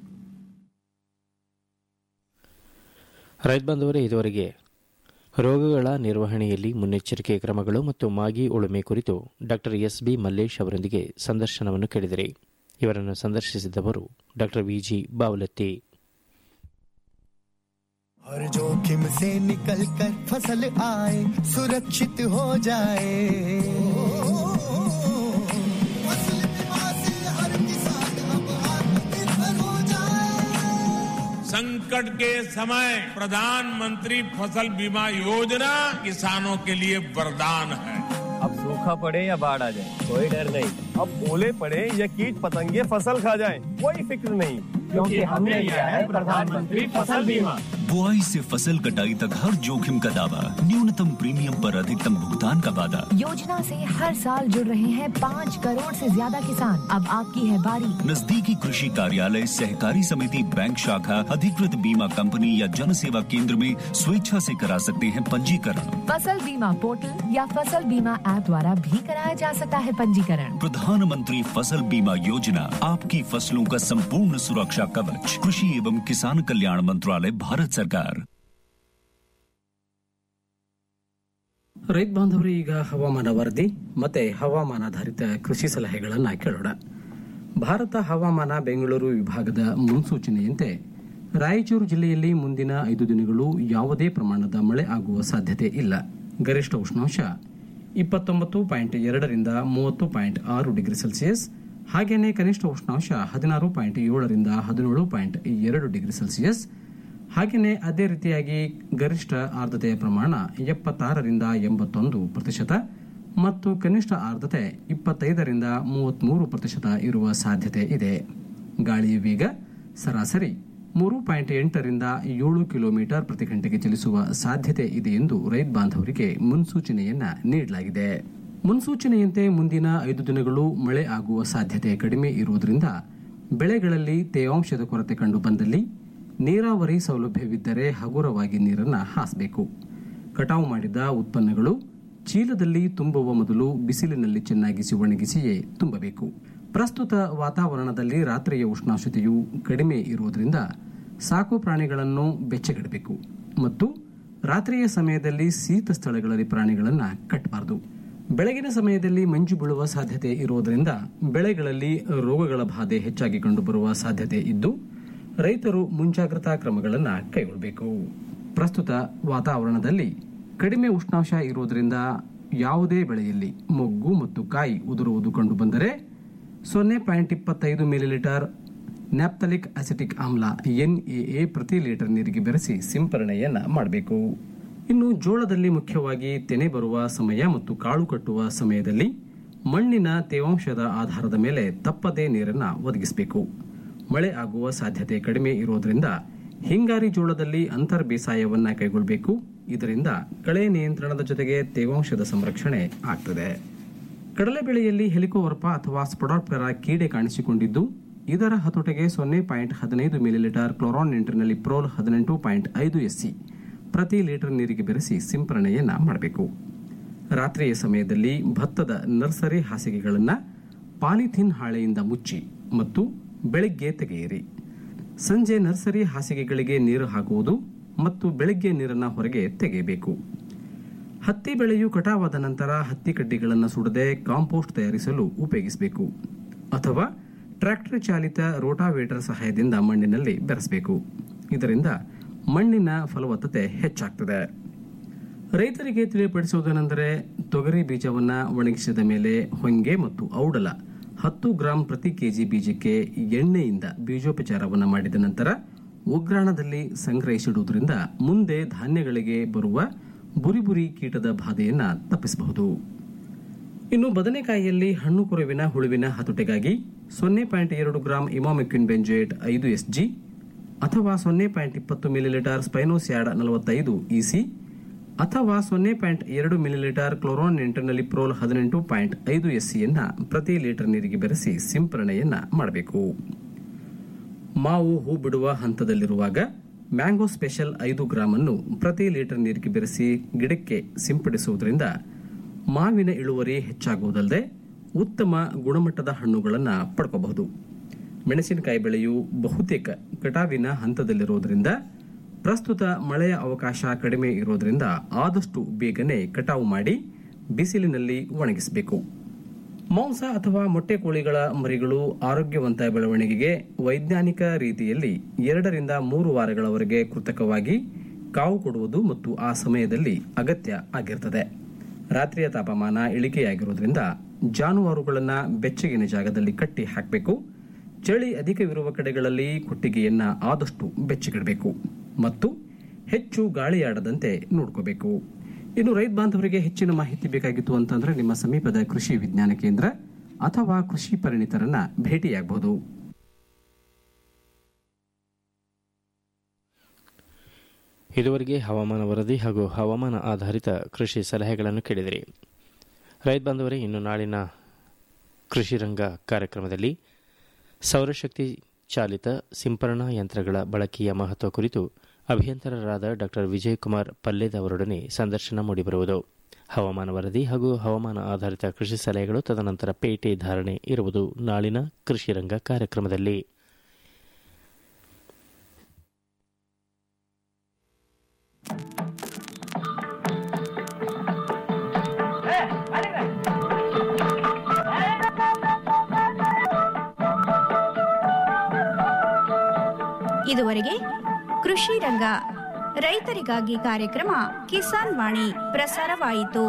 ರೈತ ಬಂಧುವರೇ ಇದುವರೆಗೆ ರೋಗಗಳ ನಿರ್ವಹಣೆಯಲ್ಲಿ ಮುನ್ನೆಚ್ಚರಿಕೆ ಕ್ರಮಗಳು ಮತ್ತು ಮಾಗಿ ಉಳುಮೆ ಕುರಿತು ಡಾಕ್ಟರ್ ಎಸ್ ಬಿ ಮಲ್ಲೇಶ್ ಅವರೊಂದಿಗೆ ಸಂದರ್ಶನವನ್ನು ಕೇಳಿದಿರಿ ಇವರನ್ನು ಸಂದರ್ಶಿಸಿದವರು ಡಾಕ್ಟರ್ ವಿಜಿ ಬಾವಲತ್ತಿ हर जोखिम से निकल कर फसल आए सुरक्षित हो जाए फसल बीमा से हर किसान अब आत्मनिर्भर हो जाए संकट के समय प्रधानमंत्री फसल बीमा योजना किसानों के लिए वरदान है अब सूखा पड़े या बाढ़ आ जाए कोई डर नहीं अब ओले पड़े या कीट पतंगे फसल खा जाए कोई फिक्र नहीं क्योंकि हमने लिया है प्रधानमंत्री फसल बीमा बुआई से फसल कटाई तक हर जोखिम का दावा न्यूनतम प्रीमियम पर अधिकतम भुगतान का वादा योजना से हर साल जुड़ रहे हैं पाँच करोड़ से ज्यादा किसान अब आपकी है बारी नजदीकी कृषि कार्यालय सहकारी समिति बैंक शाखा अधिकृत बीमा कंपनी या जन सेवा केंद्र में स्वेच्छा से करा सकते हैं पंजीकरण फसल बीमा पोर्टल या फसल बीमा ऐप द्वारा भी कराया जा सकता है पंजीकरण प्रधानमंत्री फसल बीमा योजना आपकी फसलों का संपूर्ण सुरक्षा कवच कृषि एवं किसान कल्याण मंत्रालय भारत सरकार ರೈತ ಬಾಂಧವರು ಈಗ ಹವಾಮಾನ ವರದಿ ಮತ್ತೆ ಹವಾಮಾನಾಧಾರಿತ ಕೃಷಿ ಸಲಹೆಗಳನ್ನು ಕೇಳೋಣ ಭಾರತ ಹವಾಮಾನ ಬೆಂಗಳೂರು ವಿಭಾಗದ ಮುನ್ಸೂಚನೆಯಂತೆ ರಾಯಚೂರು ಜಿಲ್ಲೆಯಲ್ಲಿ ಮುಂದಿನ ಐದು ದಿನಗಳು ಯಾವುದೇ ಪ್ರಮಾಣದ ಮಳೆ ಆಗುವ ಸಾಧ್ಯತೆ ಇಲ್ಲ ಗರಿಷ್ಠ ಉಷ್ಣಾಂಶ ಇಪ್ಪತ್ತೊಂಬತ್ತು ಪಾಯಿಂಟ್ ಎರಡರಿಂದ ಮೂವತ್ತು ಪಾಯಿಂಟ್ ಆರು ಡಿಗ್ರಿ ಸೆಲ್ಸಿಯಸ್ ಹಾಗೆಯೇ ಕನಿಷ್ಠ ಉಷ್ಣಾಂಶ ಹದಿನಾರು ಪಾಯಿಂಟ್ ಏಳರಿಂದ ಹದಿನೇಳು ಪಾಯಿಂಟ್ ಎರಡು ಡಿಗ್ರಿ ಸೆಲ್ಸಿಯಸ್ ಹಾಗೆಯೇ ಅದೇ ರೀತಿಯಾಗಿ ಗರಿಷ್ಠ ಆರ್ದ್ರತೆಯ ಪ್ರಮಾಣ ಎಪ್ಪತ್ತಾರರಿಂದ ಎಂಬತ್ತೊಂದು ಪ್ರತಿಶತ ಮತ್ತು ಕನಿಷ್ಠ ಆರ್ದ್ರತೆ ಇಪ್ಪತ್ತೈದರಿಂದ ಮೂವತ್ಮೂರು ಪ್ರತಿಶತ ಇರುವ ಸಾಧ್ಯತೆ ಇದೆ ಗಾಳಿಯ ವೇಗ ಸರಾಸರಿ ಮೂರು ಪಾಯಿಂಟ್ ಎಂಟರಿಂದ ಏಳು ಕಿಲೋಮೀಟರ್ ಪ್ರತಿ ಗಂಟೆಗೆ ಚಲಿಸುವ ಸಾಧ್ಯತೆ ಇದೆ ಎಂದು ರೈತ ಬಾಂಧವರಿಗೆ ಮುನ್ಸೂಚನೆಯನ್ನ ನೀಡಲಾಗಿದೆ ಮುನ್ಸೂಚನೆಯಂತೆ ಮುಂದಿನ ಐದು ದಿನಗಳು ಮಳೆ ಆಗುವ ಸಾಧ್ಯತೆ ಕಡಿಮೆ ಇರುವುದರಿಂದ ಬೆಳೆಗಳಲ್ಲಿ ತೇವಾಂಶದ ಕೊರತೆ ಕಂಡು ಬಂದಲ್ಲಿ ನೀರಾವರಿ ಸೌಲಭ್ಯವಿದ್ದರೆ ಹಗುರವಾಗಿ ನೀರನ್ನು ಹಾಸಬೇಕು ಕಟಾವು ಮಾಡಿದ ಉತ್ಪನ್ನಗಳು ಚೀಲದಲ್ಲಿ ತುಂಬುವ ಮೊದಲು ಬಿಸಿಲಿನಲ್ಲಿ ಚೆನ್ನಾಗಿಸಿ ಒಣಗಿಸಿಯೇ ತುಂಬಬೇಕು ಪ್ರಸ್ತುತ ವಾತಾವರಣದಲ್ಲಿ ರಾತ್ರಿಯ ಉಷ್ಣಾಂಶತೆಯು ಕಡಿಮೆ ಇರುವುದರಿಂದ ಸಾಕು ಪ್ರಾಣಿಗಳನ್ನು ಬೆಚ್ಚಗಿಡಬೇಕು ಮತ್ತು ರಾತ್ರಿಯ ಸಮಯದಲ್ಲಿ ಶೀತ ಸ್ಥಳಗಳಲ್ಲಿ ಪ್ರಾಣಿಗಳನ್ನು ಕಟ್ಟಬಾರದು ಬೆಳಗಿನ ಸಮಯದಲ್ಲಿ ಮಂಜು ಬೀಳುವ ಸಾಧ್ಯತೆ ಇರುವುದರಿಂದ ಬೆಳೆಗಳಲ್ಲಿ ರೋಗಗಳ ಬಾಧೆ ಹೆಚ್ಚಾಗಿ ಕಂಡುಬರುವ ಸಾಧ್ಯತೆ ಇದ್ದು ರೈತರು ಮುಂಜಾಗ್ರತಾ ಕ್ರಮಗಳನ್ನು ಕೈಗೊಳ್ಳಬೇಕು ಪ್ರಸ್ತುತ ವಾತಾವರಣದಲ್ಲಿ ಕಡಿಮೆ ಉಷ್ಣಾಂಶ ಇರುವುದರಿಂದ ಯಾವುದೇ ಬೆಳೆಯಲ್ಲಿ ಮೊಗ್ಗು ಮತ್ತು ಕಾಯಿ ಉದುರುವುದು ಕಂಡುಬಂದರೆ ಸೊನ್ನೆ ಪಾಯಿಂಟ್ ಇಪ್ಪತ್ತೈದು ಮಿಲಿಲೀಟರ್ ನ್ಯಾಪ್ತಲಿಕ್ ಅಸಿಟಿಕ್ ಆಮ್ಲ ಎನ್ಎಎ ಪ್ರತಿ ಲೀಟರ್ ನೀರಿಗೆ ಬೆರೆಸಿ ಸಿಂಪರಣೆಯನ್ನ ಮಾಡಬೇಕು ಇನ್ನು ಜೋಳದಲ್ಲಿ ಮುಖ್ಯವಾಗಿ ತೆನೆ ಬರುವ ಸಮಯ ಮತ್ತು ಕಾಳು ಕಟ್ಟುವ ಸಮಯದಲ್ಲಿ ಮಣ್ಣಿನ ತೇವಾಂಶದ ಆಧಾರದ ಮೇಲೆ ತಪ್ಪದೇ ನೀರನ್ನು ಒದಗಿಸಬೇಕು ಮಳೆ ಆಗುವ ಸಾಧ್ಯತೆ ಕಡಿಮೆ ಇರೋದ್ರಿಂದ ಹಿಂಗಾರಿ ಜೋಳದಲ್ಲಿ ಅಂತರ್ ಬೇಸಾಯವನ್ನ ಕೈಗೊಳ್ಳಬೇಕು ಇದರಿಂದ ಕಳೆ ನಿಯಂತ್ರಣದ ಜೊತೆಗೆ ತೇವಾಂಶದ ಸಂರಕ್ಷಣೆ ಆಗ್ತದೆ ಕಡಲೆ ಬೆಳೆಯಲ್ಲಿ ಹೆಲಿಕೋವರ್ಪ ಅಥವಾ ಸ್ಪೊಡಾಪ್ಟೆರಾ ಕೀಡೆ ಕಾಣಿಸಿಕೊಂಡಿದ್ದು ಇದರ ಹತೋಟೆಗೆ ಸೊನ್ನೆ ಪಾಯಿಂಟ್ ಹದಿನೈದು ಮಿಲಿಲೀಟರ್ ಕ್ಲೋರಾನ್ ನಿಂಟರ್ನಲ್ಲಿ ಪ್ರೋಲ್ ಹದಿನೆಂಟು ಪಾಯಿಂಟ್ ಐದು ಎಸ್ಸಿ ಪ್ರತಿ ಲೀಟರ್ ನೀರಿಗೆ ಬೆರೆಸಿ ಸಿಂಪರಣೆಯನ್ನ ಮಾಡಬೇಕು ರಾತ್ರಿಯ ಸಮಯದಲ್ಲಿ ಭತ್ತದ ನರ್ಸರಿ ಹಾಸಿಗೆಗಳನ್ನು ಪಾಲಿಥಿನ್ ಹಾಳೆಯಿಂದ ಮುಚ್ಚಿ ಮತ್ತು ಬೆಳಗ್ಗೆ ತೆಗೆಯಿರಿ ಸಂಜೆ ನರ್ಸರಿ ಹಾಸಿಗೆಗಳಿಗೆ ನೀರು ಹಾಕುವುದು ಮತ್ತು ಬೆಳಗ್ಗೆ ನೀರನ್ನು ಹೊರಗೆ ತೆಗೆಯಬೇಕು ಹತ್ತಿ ಬೆಳೆಯು ಕಟಾವಾದ ನಂತರ ಹತ್ತಿ ಕಡ್ಡಿಗಳನ್ನು ಸುಡದೆ ಕಾಂಪೋಸ್ಟ್ ತಯಾರಿಸಲು ಉಪಯೋಗಿಸಬೇಕು ಅಥವಾ ಟ್ರ್ಯಾಕ್ಟರ್ ಚಾಲಿತ ರೋಟಾವೇಟರ್ ಸಹಾಯದಿಂದ ಮಣ್ಣಿನಲ್ಲಿ ಬೆರೆಸಬೇಕು ಇದರಿಂದ ಮಣ್ಣಿನ ಫಲವತ್ತತೆ ಹೆಚ್ಚಾಗ್ತದೆ ರೈತರಿಗೆ ತಿಳಿಯಪಡಿಸುವುದೇನೆಂದರೆ ತೊಗರಿ ಬೀಜವನ್ನು ಒಣಗಿಸಿದ ಮೇಲೆ ಹೊಂಗೆ ಮತ್ತು ಔಡಲ ಹತ್ತು ಗ್ರಾಂ ಪ್ರತಿ ಕೆಜಿ ಬೀಜಕ್ಕೆ ಎಣ್ಣೆಯಿಂದ ಬೀಜೋಪಚಾರವನ್ನು ಮಾಡಿದ ನಂತರ ಉಗ್ರಾಣದಲ್ಲಿ ಸಂಗ್ರಹಿಸಿಡುವುದರಿಂದ ಮುಂದೆ ಧಾನ್ಯಗಳಿಗೆ ಬರುವ ಬುರಿ ಬುರಿ ಕೀಟದ ಬಾಧೆಯನ್ನು ತಪ್ಪಿಸಬಹುದು ಇನ್ನು ಬದನೆಕಾಯಿಯಲ್ಲಿ ಹಣ್ಣು ಕುರುವಿನ ಹುಳುವಿನ ಹತೋಟಿಗಾಗಿ ಸೊನ್ನೆ ಪಾಯಿಂಟ್ ಎರಡು ಗ್ರಾಂ ಇಮಾಮಿಕ್ವಿನ್ ಬೆಂಜೇಟ್ ಐದು ಎಸ್ ಜಿ ಅಥವಾ ಸೊನ್ನೆ ಪಾಯಿಂಟ್ ಇಪ್ಪತ್ತು ಮಿಲಿಲೀಟರ್ ಸ್ಪೈನೋಸ್ಯಾಡ್ ನಲವತ್ತೈದು ಇಸಿ ಅಥವಾ ಸೊನ್ನೆ ಪಾಯಿಂಟ್ ಎರಡು ಮಿಲಿಲೀಟರ್ ಕ್ಲೋರಾನ್ ನಿಂಟರ್ನಲ್ಲಿ ಪ್ರೋಲ್ ಹದಿನೆಂಟು ಪಾಯಿಂಟ್ ಐದು ಎಸ್ಸಿಯನ್ನ ಪ್ರತಿ ಲೀಟರ್ ನೀರಿಗೆ ಬೆರೆಸಿ ಸಿಂಪರಣೆಯನ್ನ ಮಾಡಬೇಕು ಮಾವು ಹೂ ಬಿಡುವ ಹಂತದಲ್ಲಿರುವಾಗ ಮ್ಯಾಂಗೋ ಸ್ಪೆಷಲ್ ಐದು ಗ್ರಾಮ್ ಅನ್ನು ಪ್ರತಿ ಲೀಟರ್ ನೀರಿಗೆ ಬೆರೆಸಿ ಗಿಡಕ್ಕೆ ಸಿಂಪಡಿಸುವುದರಿಂದ ಮಾವಿನ ಇಳುವರಿ ಹೆಚ್ಚಾಗುವುದಲ್ಲದೆ ಉತ್ತಮ ಗುಣಮಟ್ಟದ ಹಣ್ಣುಗಳನ್ನು ಪಡ್ಕೋಬಹುದು ಮೆಣಸಿನಕಾಯಿ ಬೆಳೆಯು ಬಹುತೇಕ ಕಟಾವಿನ ಹಂತದಲ್ಲಿರುವುದರಿಂದ ಪ್ರಸ್ತುತ ಮಳೆಯ ಅವಕಾಶ ಕಡಿಮೆ ಇರೋದರಿಂದ ಆದಷ್ಟು ಬೇಗನೆ ಕಟಾವು ಮಾಡಿ ಬಿಸಿಲಿನಲ್ಲಿ ಒಣಗಿಸಬೇಕು ಮಾಂಸ ಅಥವಾ ಮೊಟ್ಟೆ ಕೋಳಿಗಳ ಮರಿಗಳು ಆರೋಗ್ಯವಂತ ಬೆಳವಣಿಗೆಗೆ ವೈಜ್ಞಾನಿಕ ರೀತಿಯಲ್ಲಿ ಎರಡರಿಂದ ಮೂರು ವಾರಗಳವರೆಗೆ ಕೃತಕವಾಗಿ ಕಾವು ಕೊಡುವುದು ಮತ್ತು ಆ ಸಮಯದಲ್ಲಿ ಅಗತ್ಯ ಆಗಿರುತ್ತದೆ ರಾತ್ರಿಯ ತಾಪಮಾನ ಇಳಿಕೆಯಾಗಿರುವುದರಿಂದ ಜಾನುವಾರುಗಳನ್ನು ಬೆಚ್ಚಗಿನ ಜಾಗದಲ್ಲಿ ಕಟ್ಟಿ ಹಾಕಬೇಕು ಚಳಿ ಅಧಿಕವಿರುವ ಕಡೆಗಳಲ್ಲಿ ಕೊಟ್ಟಿಗೆಯನ್ನ ಆದಷ್ಟು ಬೆಚ್ಚಗಿಡಬೇಕು ಮತ್ತು ಹೆಚ್ಚು ಗಾಳಿಯಾಡದಂತೆ ನೋಡ್ಕೋಬೇಕು ಇನ್ನು ರೈತ ಬಾಂಧವರಿಗೆ ಹೆಚ್ಚಿನ ಮಾಹಿತಿ ಬೇಕಾಗಿತ್ತು ಅಂತಂದ್ರೆ ನಿಮ್ಮ ಸಮೀಪದ ಕೃಷಿ ವಿಜ್ಞಾನ ಕೇಂದ್ರ ಅಥವಾ ಕೃಷಿ ಪರಿಣಿತರನ್ನ ಭೇಟಿಯಾಗಬಹುದು ಇದುವರೆಗೆ ಹವಾಮಾನ ವರದಿ ಹಾಗೂ ಹವಾಮಾನ ಆಧಾರಿತ ಕೃಷಿ ಸಲಹೆಗಳನ್ನು ಕೇಳಿದಿರಿ ರೈತ ಬಾಂಧವರೇ ಇನ್ನು ನಾಳಿನ ಕೃಷಿ ರಂಗ ಕಾರ್ಯಕ್ರಮದಲ್ಲಿ ಸೌರಶಕ್ತಿ ಚಾಲಿತ ಸಿಂಪರಣಾ ಯಂತ್ರಗಳ ಬಳಕೆಯ ಮಹತ್ವ ಕುರಿತು ಅಭಿಯಂತರರಾದ ಡಾಕ್ಟರ್ ವಿಜಯಕುಮಾರ್ ಪಲ್ಲೇದ್ ಅವರೊಡನೆ ಸಂದರ್ಶನ ಮೂಡಿಬರುವುದು ಹವಾಮಾನ ವರದಿ ಹಾಗೂ ಹವಾಮಾನ ಆಧಾರಿತ ಕೃಷಿ ಸಲಹೆಗಳು ತದನಂತರ ಪೇಟೆ ಧಾರಣೆ ಇರುವುದು ನಾಳಿನ ಕೃಷಿ ರಂಗ ಕಾರ್ಯಕ್ರಮದಲ್ಲಿ ಇದುವರೆಗೆ ಕೃಷಿ ರಂಗ ರೈತರಿಗಾಗಿ ಕಾರ್ಯಕ್ರಮ ಕಿಸಾನ್ ವಾಣಿ ಪ್ರಸಾರವಾಯಿತು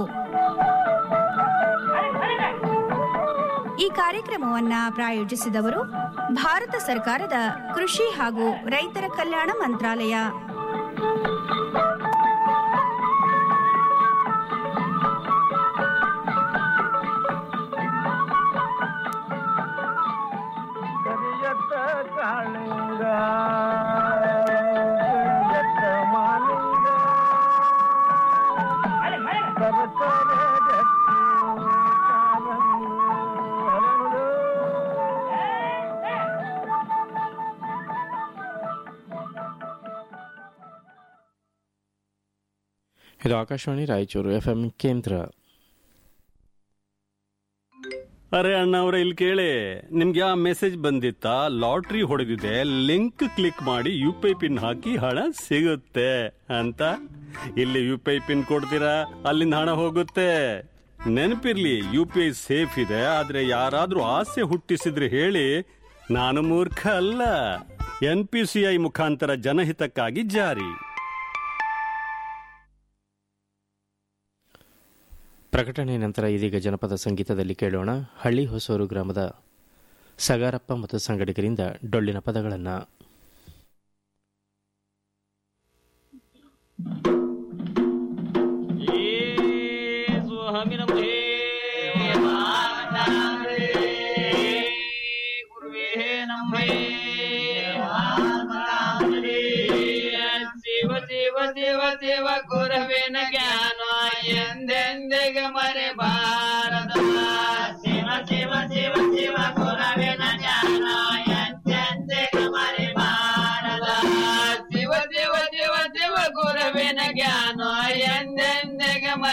ಈ ಕಾರ್ಯಕ್ರಮವನ್ನ ಪ್ರಾಯೋಜಿಸಿದವರು ಭಾರತ ಸರ್ಕಾರದ ಕೃಷಿ ಹಾಗೂ ರೈತರ ಕಲ್ಯಾಣ ಮಂತ್ರಾಲಯ ಕರಿಯತ್ತ ಕಾಳಿಂಗ ಕರಿಯತ್ತ ಮಾಲಿಂಗ ಸರಸರ ಗಟ್ಟಿ ಕಾಲಂಗ ಹರಳು. ಇದು ಆಕಾಶವಾಣಿ ರಾಯಚೂರು ಎಫ್ಎಂ ಕೇಂದ್ರ ಅರೆ ಅಣ್ಣ ಅವ್ರೆ ಇಲ್ಲಿ ಕೇಳಿ ನಿಮ್ಗೆ ಆ ಮೆಸೇಜ್ ಬಂದಿತ್ತಾ ಲಾಟ್ರಿ ಹೊಡೆದಿದೆ ಲಿಂಕ್ ಕ್ಲಿಕ್ ಮಾಡಿ ಯು ಪಿ ಐ ಪಿನ್ ಹಾಕಿ ಹಣ ಸಿಗುತ್ತೆ ಅಂತ ಇಲ್ಲಿ ಯು ಪಿ ಐ ಪಿನ್ ಕೊಡ್ತೀರಾ ಅಲ್ಲಿಂದ ಹಣ ಹೋಗುತ್ತೆ ನೆನಪಿರ್ಲಿ ಯು ಪಿ ಐ ಸೇಫ್ ಇದೆ ಆದ್ರೆ ಯಾರಾದ್ರೂ ಆಸೆ ಹುಟ್ಟಿಸಿದ್ರೆ ಹೇಳಿ ನಾನು ಮೂರ್ಖ ಅಲ್ಲ ಎನ್ ಪಿ ಸಿ ಐ ಮುಖಾಂತರ ಜನಹಿತಕ್ಕಾಗಿ ಜಾರಿ ಪ್ರಕಟಣೆ ನಂತರ ಇದೀಗ ಜನಪದ ಸಂಗೀತದಲ್ಲಿ ಕೇಳೋಣ ಹಳ್ಳಿ ಹೊಸೂರು ಗ್ರಾಮದ ಸಗಾರಪ್ಪ ಮತ್ತು ಸಂಗಡಿಗರಿಂದ ಡೊಳ್ಳಿನ ಪದಗಳನ್ನು ಸ್ವಾಮಿ ನಮಃ ಗುರುವೇ ನಮಃ ಶಿವ ಶಿವ ಶಿವ ಶಿವ ಗುರವೇನ ಜ್ಞಾನ ಎಂದೆಂದಿಗೆ ಮರೆ ಭಾರತ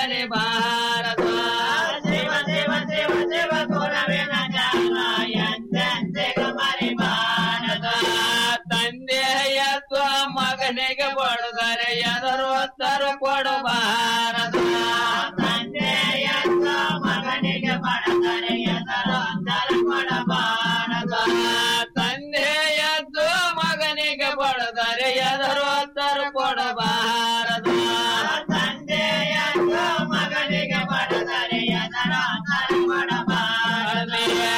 ಮರಿ ಭಾರತ ಶಿವ ಶಿವ ಶಿವ ಶಿವ ಗುರವಿನ ಜಾನ ಎಂದೆಂದಿಗೂ ಮರಿ ಭಾರತ ತಂದೆಯ ಸ್ವ ಮಗನಿಗೆ ಬಡದರೆ ಎದರು ಒತ್ತರು ಕೊಡು ಭಾರತ ತಂದೆಯ ಸ್ವ ಮಗನಿಗೆ ಬಡದರೆ ಎದರು ಒತ್ತರು ಕೊಡು ಭಾರತ ತಂದೆಯ ಸ್ವ ಮಗನಿಗೆ ಬಡದರೆ ಎದರು ಒತ್ತರು ಕೊಡು ಭಾರತ ತಂದೆಯ ಸ್ವ ಮಗನಿಗೆ ಬಡದರೆ ಎದರು ಒತ್ತರು ಕೊಡು ಭಾರತ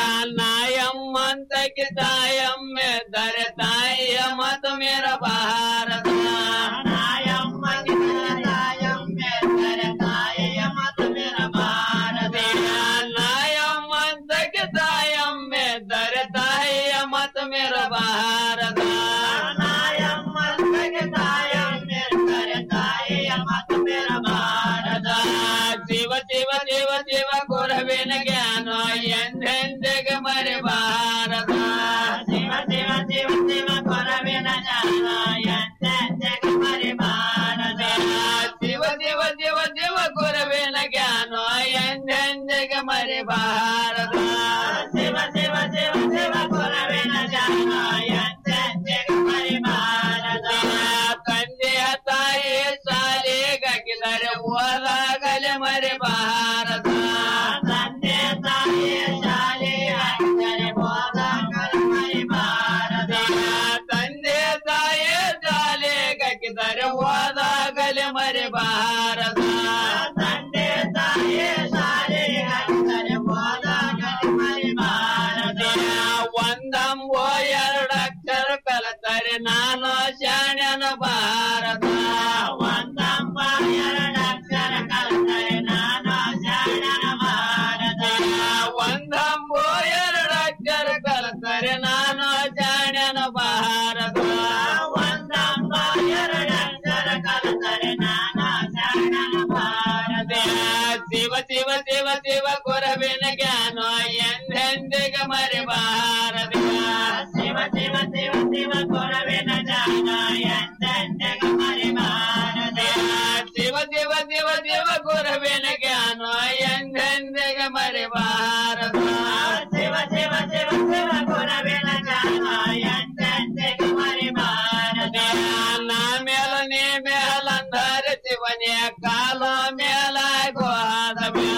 ನಾಯಮ್ಮಂತಕ್ಕೆ ತಾಯಮ್ಮೆದ್ದರೆ ತಾಯಿಯ ಮತ ಮೇರ ಭಾರತ ನಾಯಮ್ಮಗೆ ತಾಯಮ್ಮೆದ್ದರೆ ತಾಯಿಯ ಮತ ಮೇರ ಭಾರತ ನಾಯಮ್ಮಂತಕ್ಕೆ ತಾಯಮ್ಮೆದ್ದರೆ ತಾಯಿಯ ಮತ ಮೇರ ಭಾರತ ನಾಯಮ್ಮಂತಕ್ಕೆ ತಾಯಮ್ಮೆದ್ದರೆ ತಾಯಿಯ ಮತ ಮೇರ ಭಾರತ ಶಿವ ಶಿವ ಶಿವ ಶಿವ ಗುರವಿನ ಜ್ಞಾನ ಎಂದೆಂದಿಗೆ ಮರೆ ಭಾರತ ಶಿವ ಶಿವ ಶಿವ ಶಿವ ಗುರವಿನ ಜ್ಞಾನ ಎಂದೆಂದಿಗೆ ಮರೆ ಭಾರತ ಶಿವ ಶಿವ ಶಿವ ಶಿವ ಗುರವಿನ ಜ್ಞಾನ ಎಂದೆಂದಿಗೆ ಮರೆ ಭಾರತ ಶಿವ ಶಿವ ಶಿವ ಶಿವ ಗುರವಿನ ಜ್ಞಾನ ಎಂದೆಂದಿಗೆ ಮರೆ ಭಾರತ ತಂದೆಯ ತಾಯಿ ಶಾಲೆಗಾಕಿದರೆ ಓದಾಗಲೇ ಮರೆ ಭಾರತ ತಂದೆ ತಾಯಿ ಶಾಲೆ ಹಾಕಿದರೆ ಓದಾಗಲೇ ಮರೆ ಭಾರತ ತಂದೆ ತಾಯಿ ಶಾಲೆಗಾಕಿದರೆ ಓದಾಗಲೇ ಮರೆ ಭಾರತ ತಂದೆ ತಾಯಿ ಶಾಲೆ ಹಾಕಿದರೆ ಓದಾಗಲೇ ಮರೆ ಭಾರತ ಒಂದಂಬೋ ಎರಡು ಅಕ್ಷರ ಕಲತಾರೆ ನಾನು ಶಾಣ್ಯನ ಭಾರತ ಒಂದಂಬ ಎರಡು ಅಕ್ಷರ ಕಲತಾರೆ ನಾನು ಶಾಣ್ಯನ ಭಾರತ ಒಂದಂಬೋ ಎರಡು ಅಕ್ಷರ ಕಲತಾರೆ ನಾನು ಶಾಣ್ಯನ ಭಾರತ ಒಂದಂಬ ಎರಡು ಅಕ್ಷರ ಕಲತಾರೆ ನಾನು ಶಾಣ್ಯನ ಭಾರತ ಶಿವ ಶಿವ ಶಿವ ಶಿವ ಗುರವಿನ ಜ್ಞಾನ ಎಂದೆಂದಿಗೆ ಮರೆ ಭಾರತ ಶಿವ ಶಿವ ಶಿವ ಶಿವ ಗುರವಿನ ಜ್ಞಾನ ಎಂದೆಂದಿಗೆ ಮರೆ ಭಾರತ ಶಿವ ಶಿವ ಶಿವ ಶಿವ ಗುರವಿನ ಜ್ಞಾನ ಎಂದೆಂದಿಗೆ ಮರೆ ಭಾರತ ಶಿವ ಶಿವ ಶಿವ ಶಿವ ಗುರವಿನ ಜ್ಞಾನ ಎಂದೆಂದಿಗೆ ಮರೆ ಭಾರತ ನಾ ಮೇಲ ನೀ ಮೇಲಂದರ ಶಿವನೇ ಕಾಲ ಮೇಲ ಗೋದ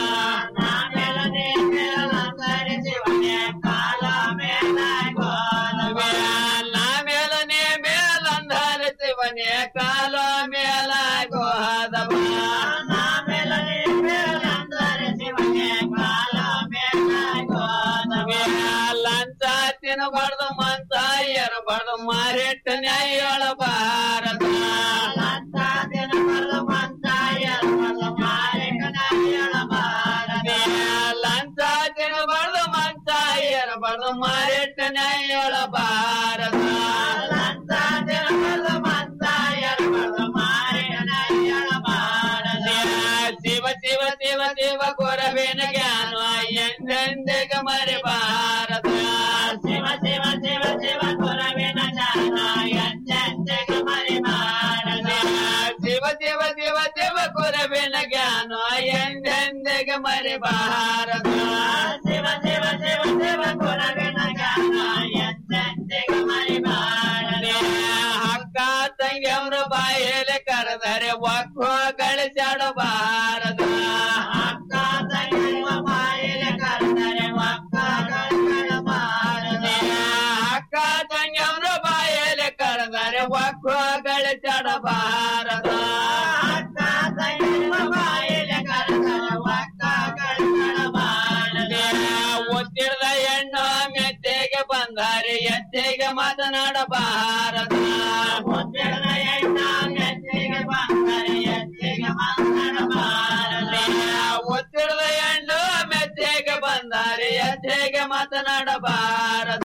ನಾ ಮೇಲ ನೀ ಮೇಲಂದರ ಶಿವನೇ ಕಾಲ ಮೇಲ ಗೋದ ನಾ ಮೇಲ ನೀ ಮೇಲಂದರ ಶಿವನೇ ಕಾಲ ಮೇಲ ಗೋದ ನಾ ಮೇಲ ನೀ ಮೇಲಂದರ ಶಿವನೇ ಕಾಲ ಮೇಲ ಗೋದ ಲಂಚ ತಿನ್ನಬಾರ್ದು ಮಂತ ಎರಬಾರ್ದು ಮಾರಿಟ್ಟ ನ್ಯಾಯಳ ಭಾರತ ಲಂಚ ತಿನ್ನಬಾರ್ದು ಮಂತ ಎರಬಾರ್ದು ಮಾರಿಟ್ಟ ನ್ಯಾಯಳ ಭಾರತ ಲಂಚ ತಿನ್ನಬಾರ್ದು ಮಂತ ಎರಬಾರ್ದು ಮಾರಿಟ್ಟ ನ್ಯಾಯಳ ಭಾರತ ಲಂಚ ತಿನ್ನಬಾರ್ದು ಮಂತ ಎರಬಾರ್ದು ಮಾರಿಟ್ಟ ನ್ಯಾಯಳ ಭಾರತ ಶಿವ ಶಿವ ಶಿವ ಶಿವ ಗುರವಿನ ಜ್ಞಾನ ಎಂದೆಂದಿಗೆ ಮರೆ ಭಾರತ ಶಿವ ಶಿವ ಶಿವ ಶಿವ ಗುರವಿನ ಜ್ಞಾನ ಎಂದೆಂದಿಗೆ ಮರೆ ಭಾರತ ಶಿವ ಶಿವ ಶಿವ ಶಿವ ಗುರವಿನ ಜ್ಞಾನ ಎಂದೆಂದಿಗೆ ಮರೆ ಭಾರತ ಶಿವ ಶಿವ ಶಿವ ಶಿವ ಗುರವಿನ ಜ್ಞಾನ ಎಂದೆಂದಿಗೆ ಮರೆ ಭಾರತ ಅಕ್ಕ ತಂಗಿಯವರು ಬಾಯಲ್ಲಿ ಕರೆದರೆ ಒಕ್ಕೋ ಗಳಿಸಾಡು ಭಾರತ ಅಕ್ಕ ತಂಗಿಯವ ಬಾಯಲ್ಲಿ ಕರೆದರೆ ಒಕ್ಕ ಗಳಿಸಾಡು ಭಾರತ ಅಕ್ಕ ತಂಗಿಯವರು ಬಾಯಲ್ಲಿ ಕರೆದರೆ ಒಕ್ಕೋ ಗಳಿಸಾಡು ಭಾರತ ಅಕ್ಕ ತಂಗಿಯವ ಬಾಯಲ್ಲಿ ಕರೆದರೆ ಒಕ್ಕ ಗಳಿಸಾಡು ಭಾರತ ಒತ್ತಿರದ ಹೆಣ್ಣು ಮೆತ್ತೆಗೆ ಬಂದರೆ ಎತ್ತೆಗೆ ಮಾತನಾಡ ಭಾರತ ಒತ್ತಿರದ ಹೆಣ್ಣು ಮೆತ್ತೆಗೆ ಬಂದರೆ ಎತ್ತೆಗೆ ಮಾತನಾಡ ಭಾರತ ಒತ್ತಿರದ ಹೆಣ್ಣು ಮೆತ್ತೆಗೆ ಬಂದರೆ ಎತ್ತೆಗೆ ಮಾತನಾಡ ಭಾರತ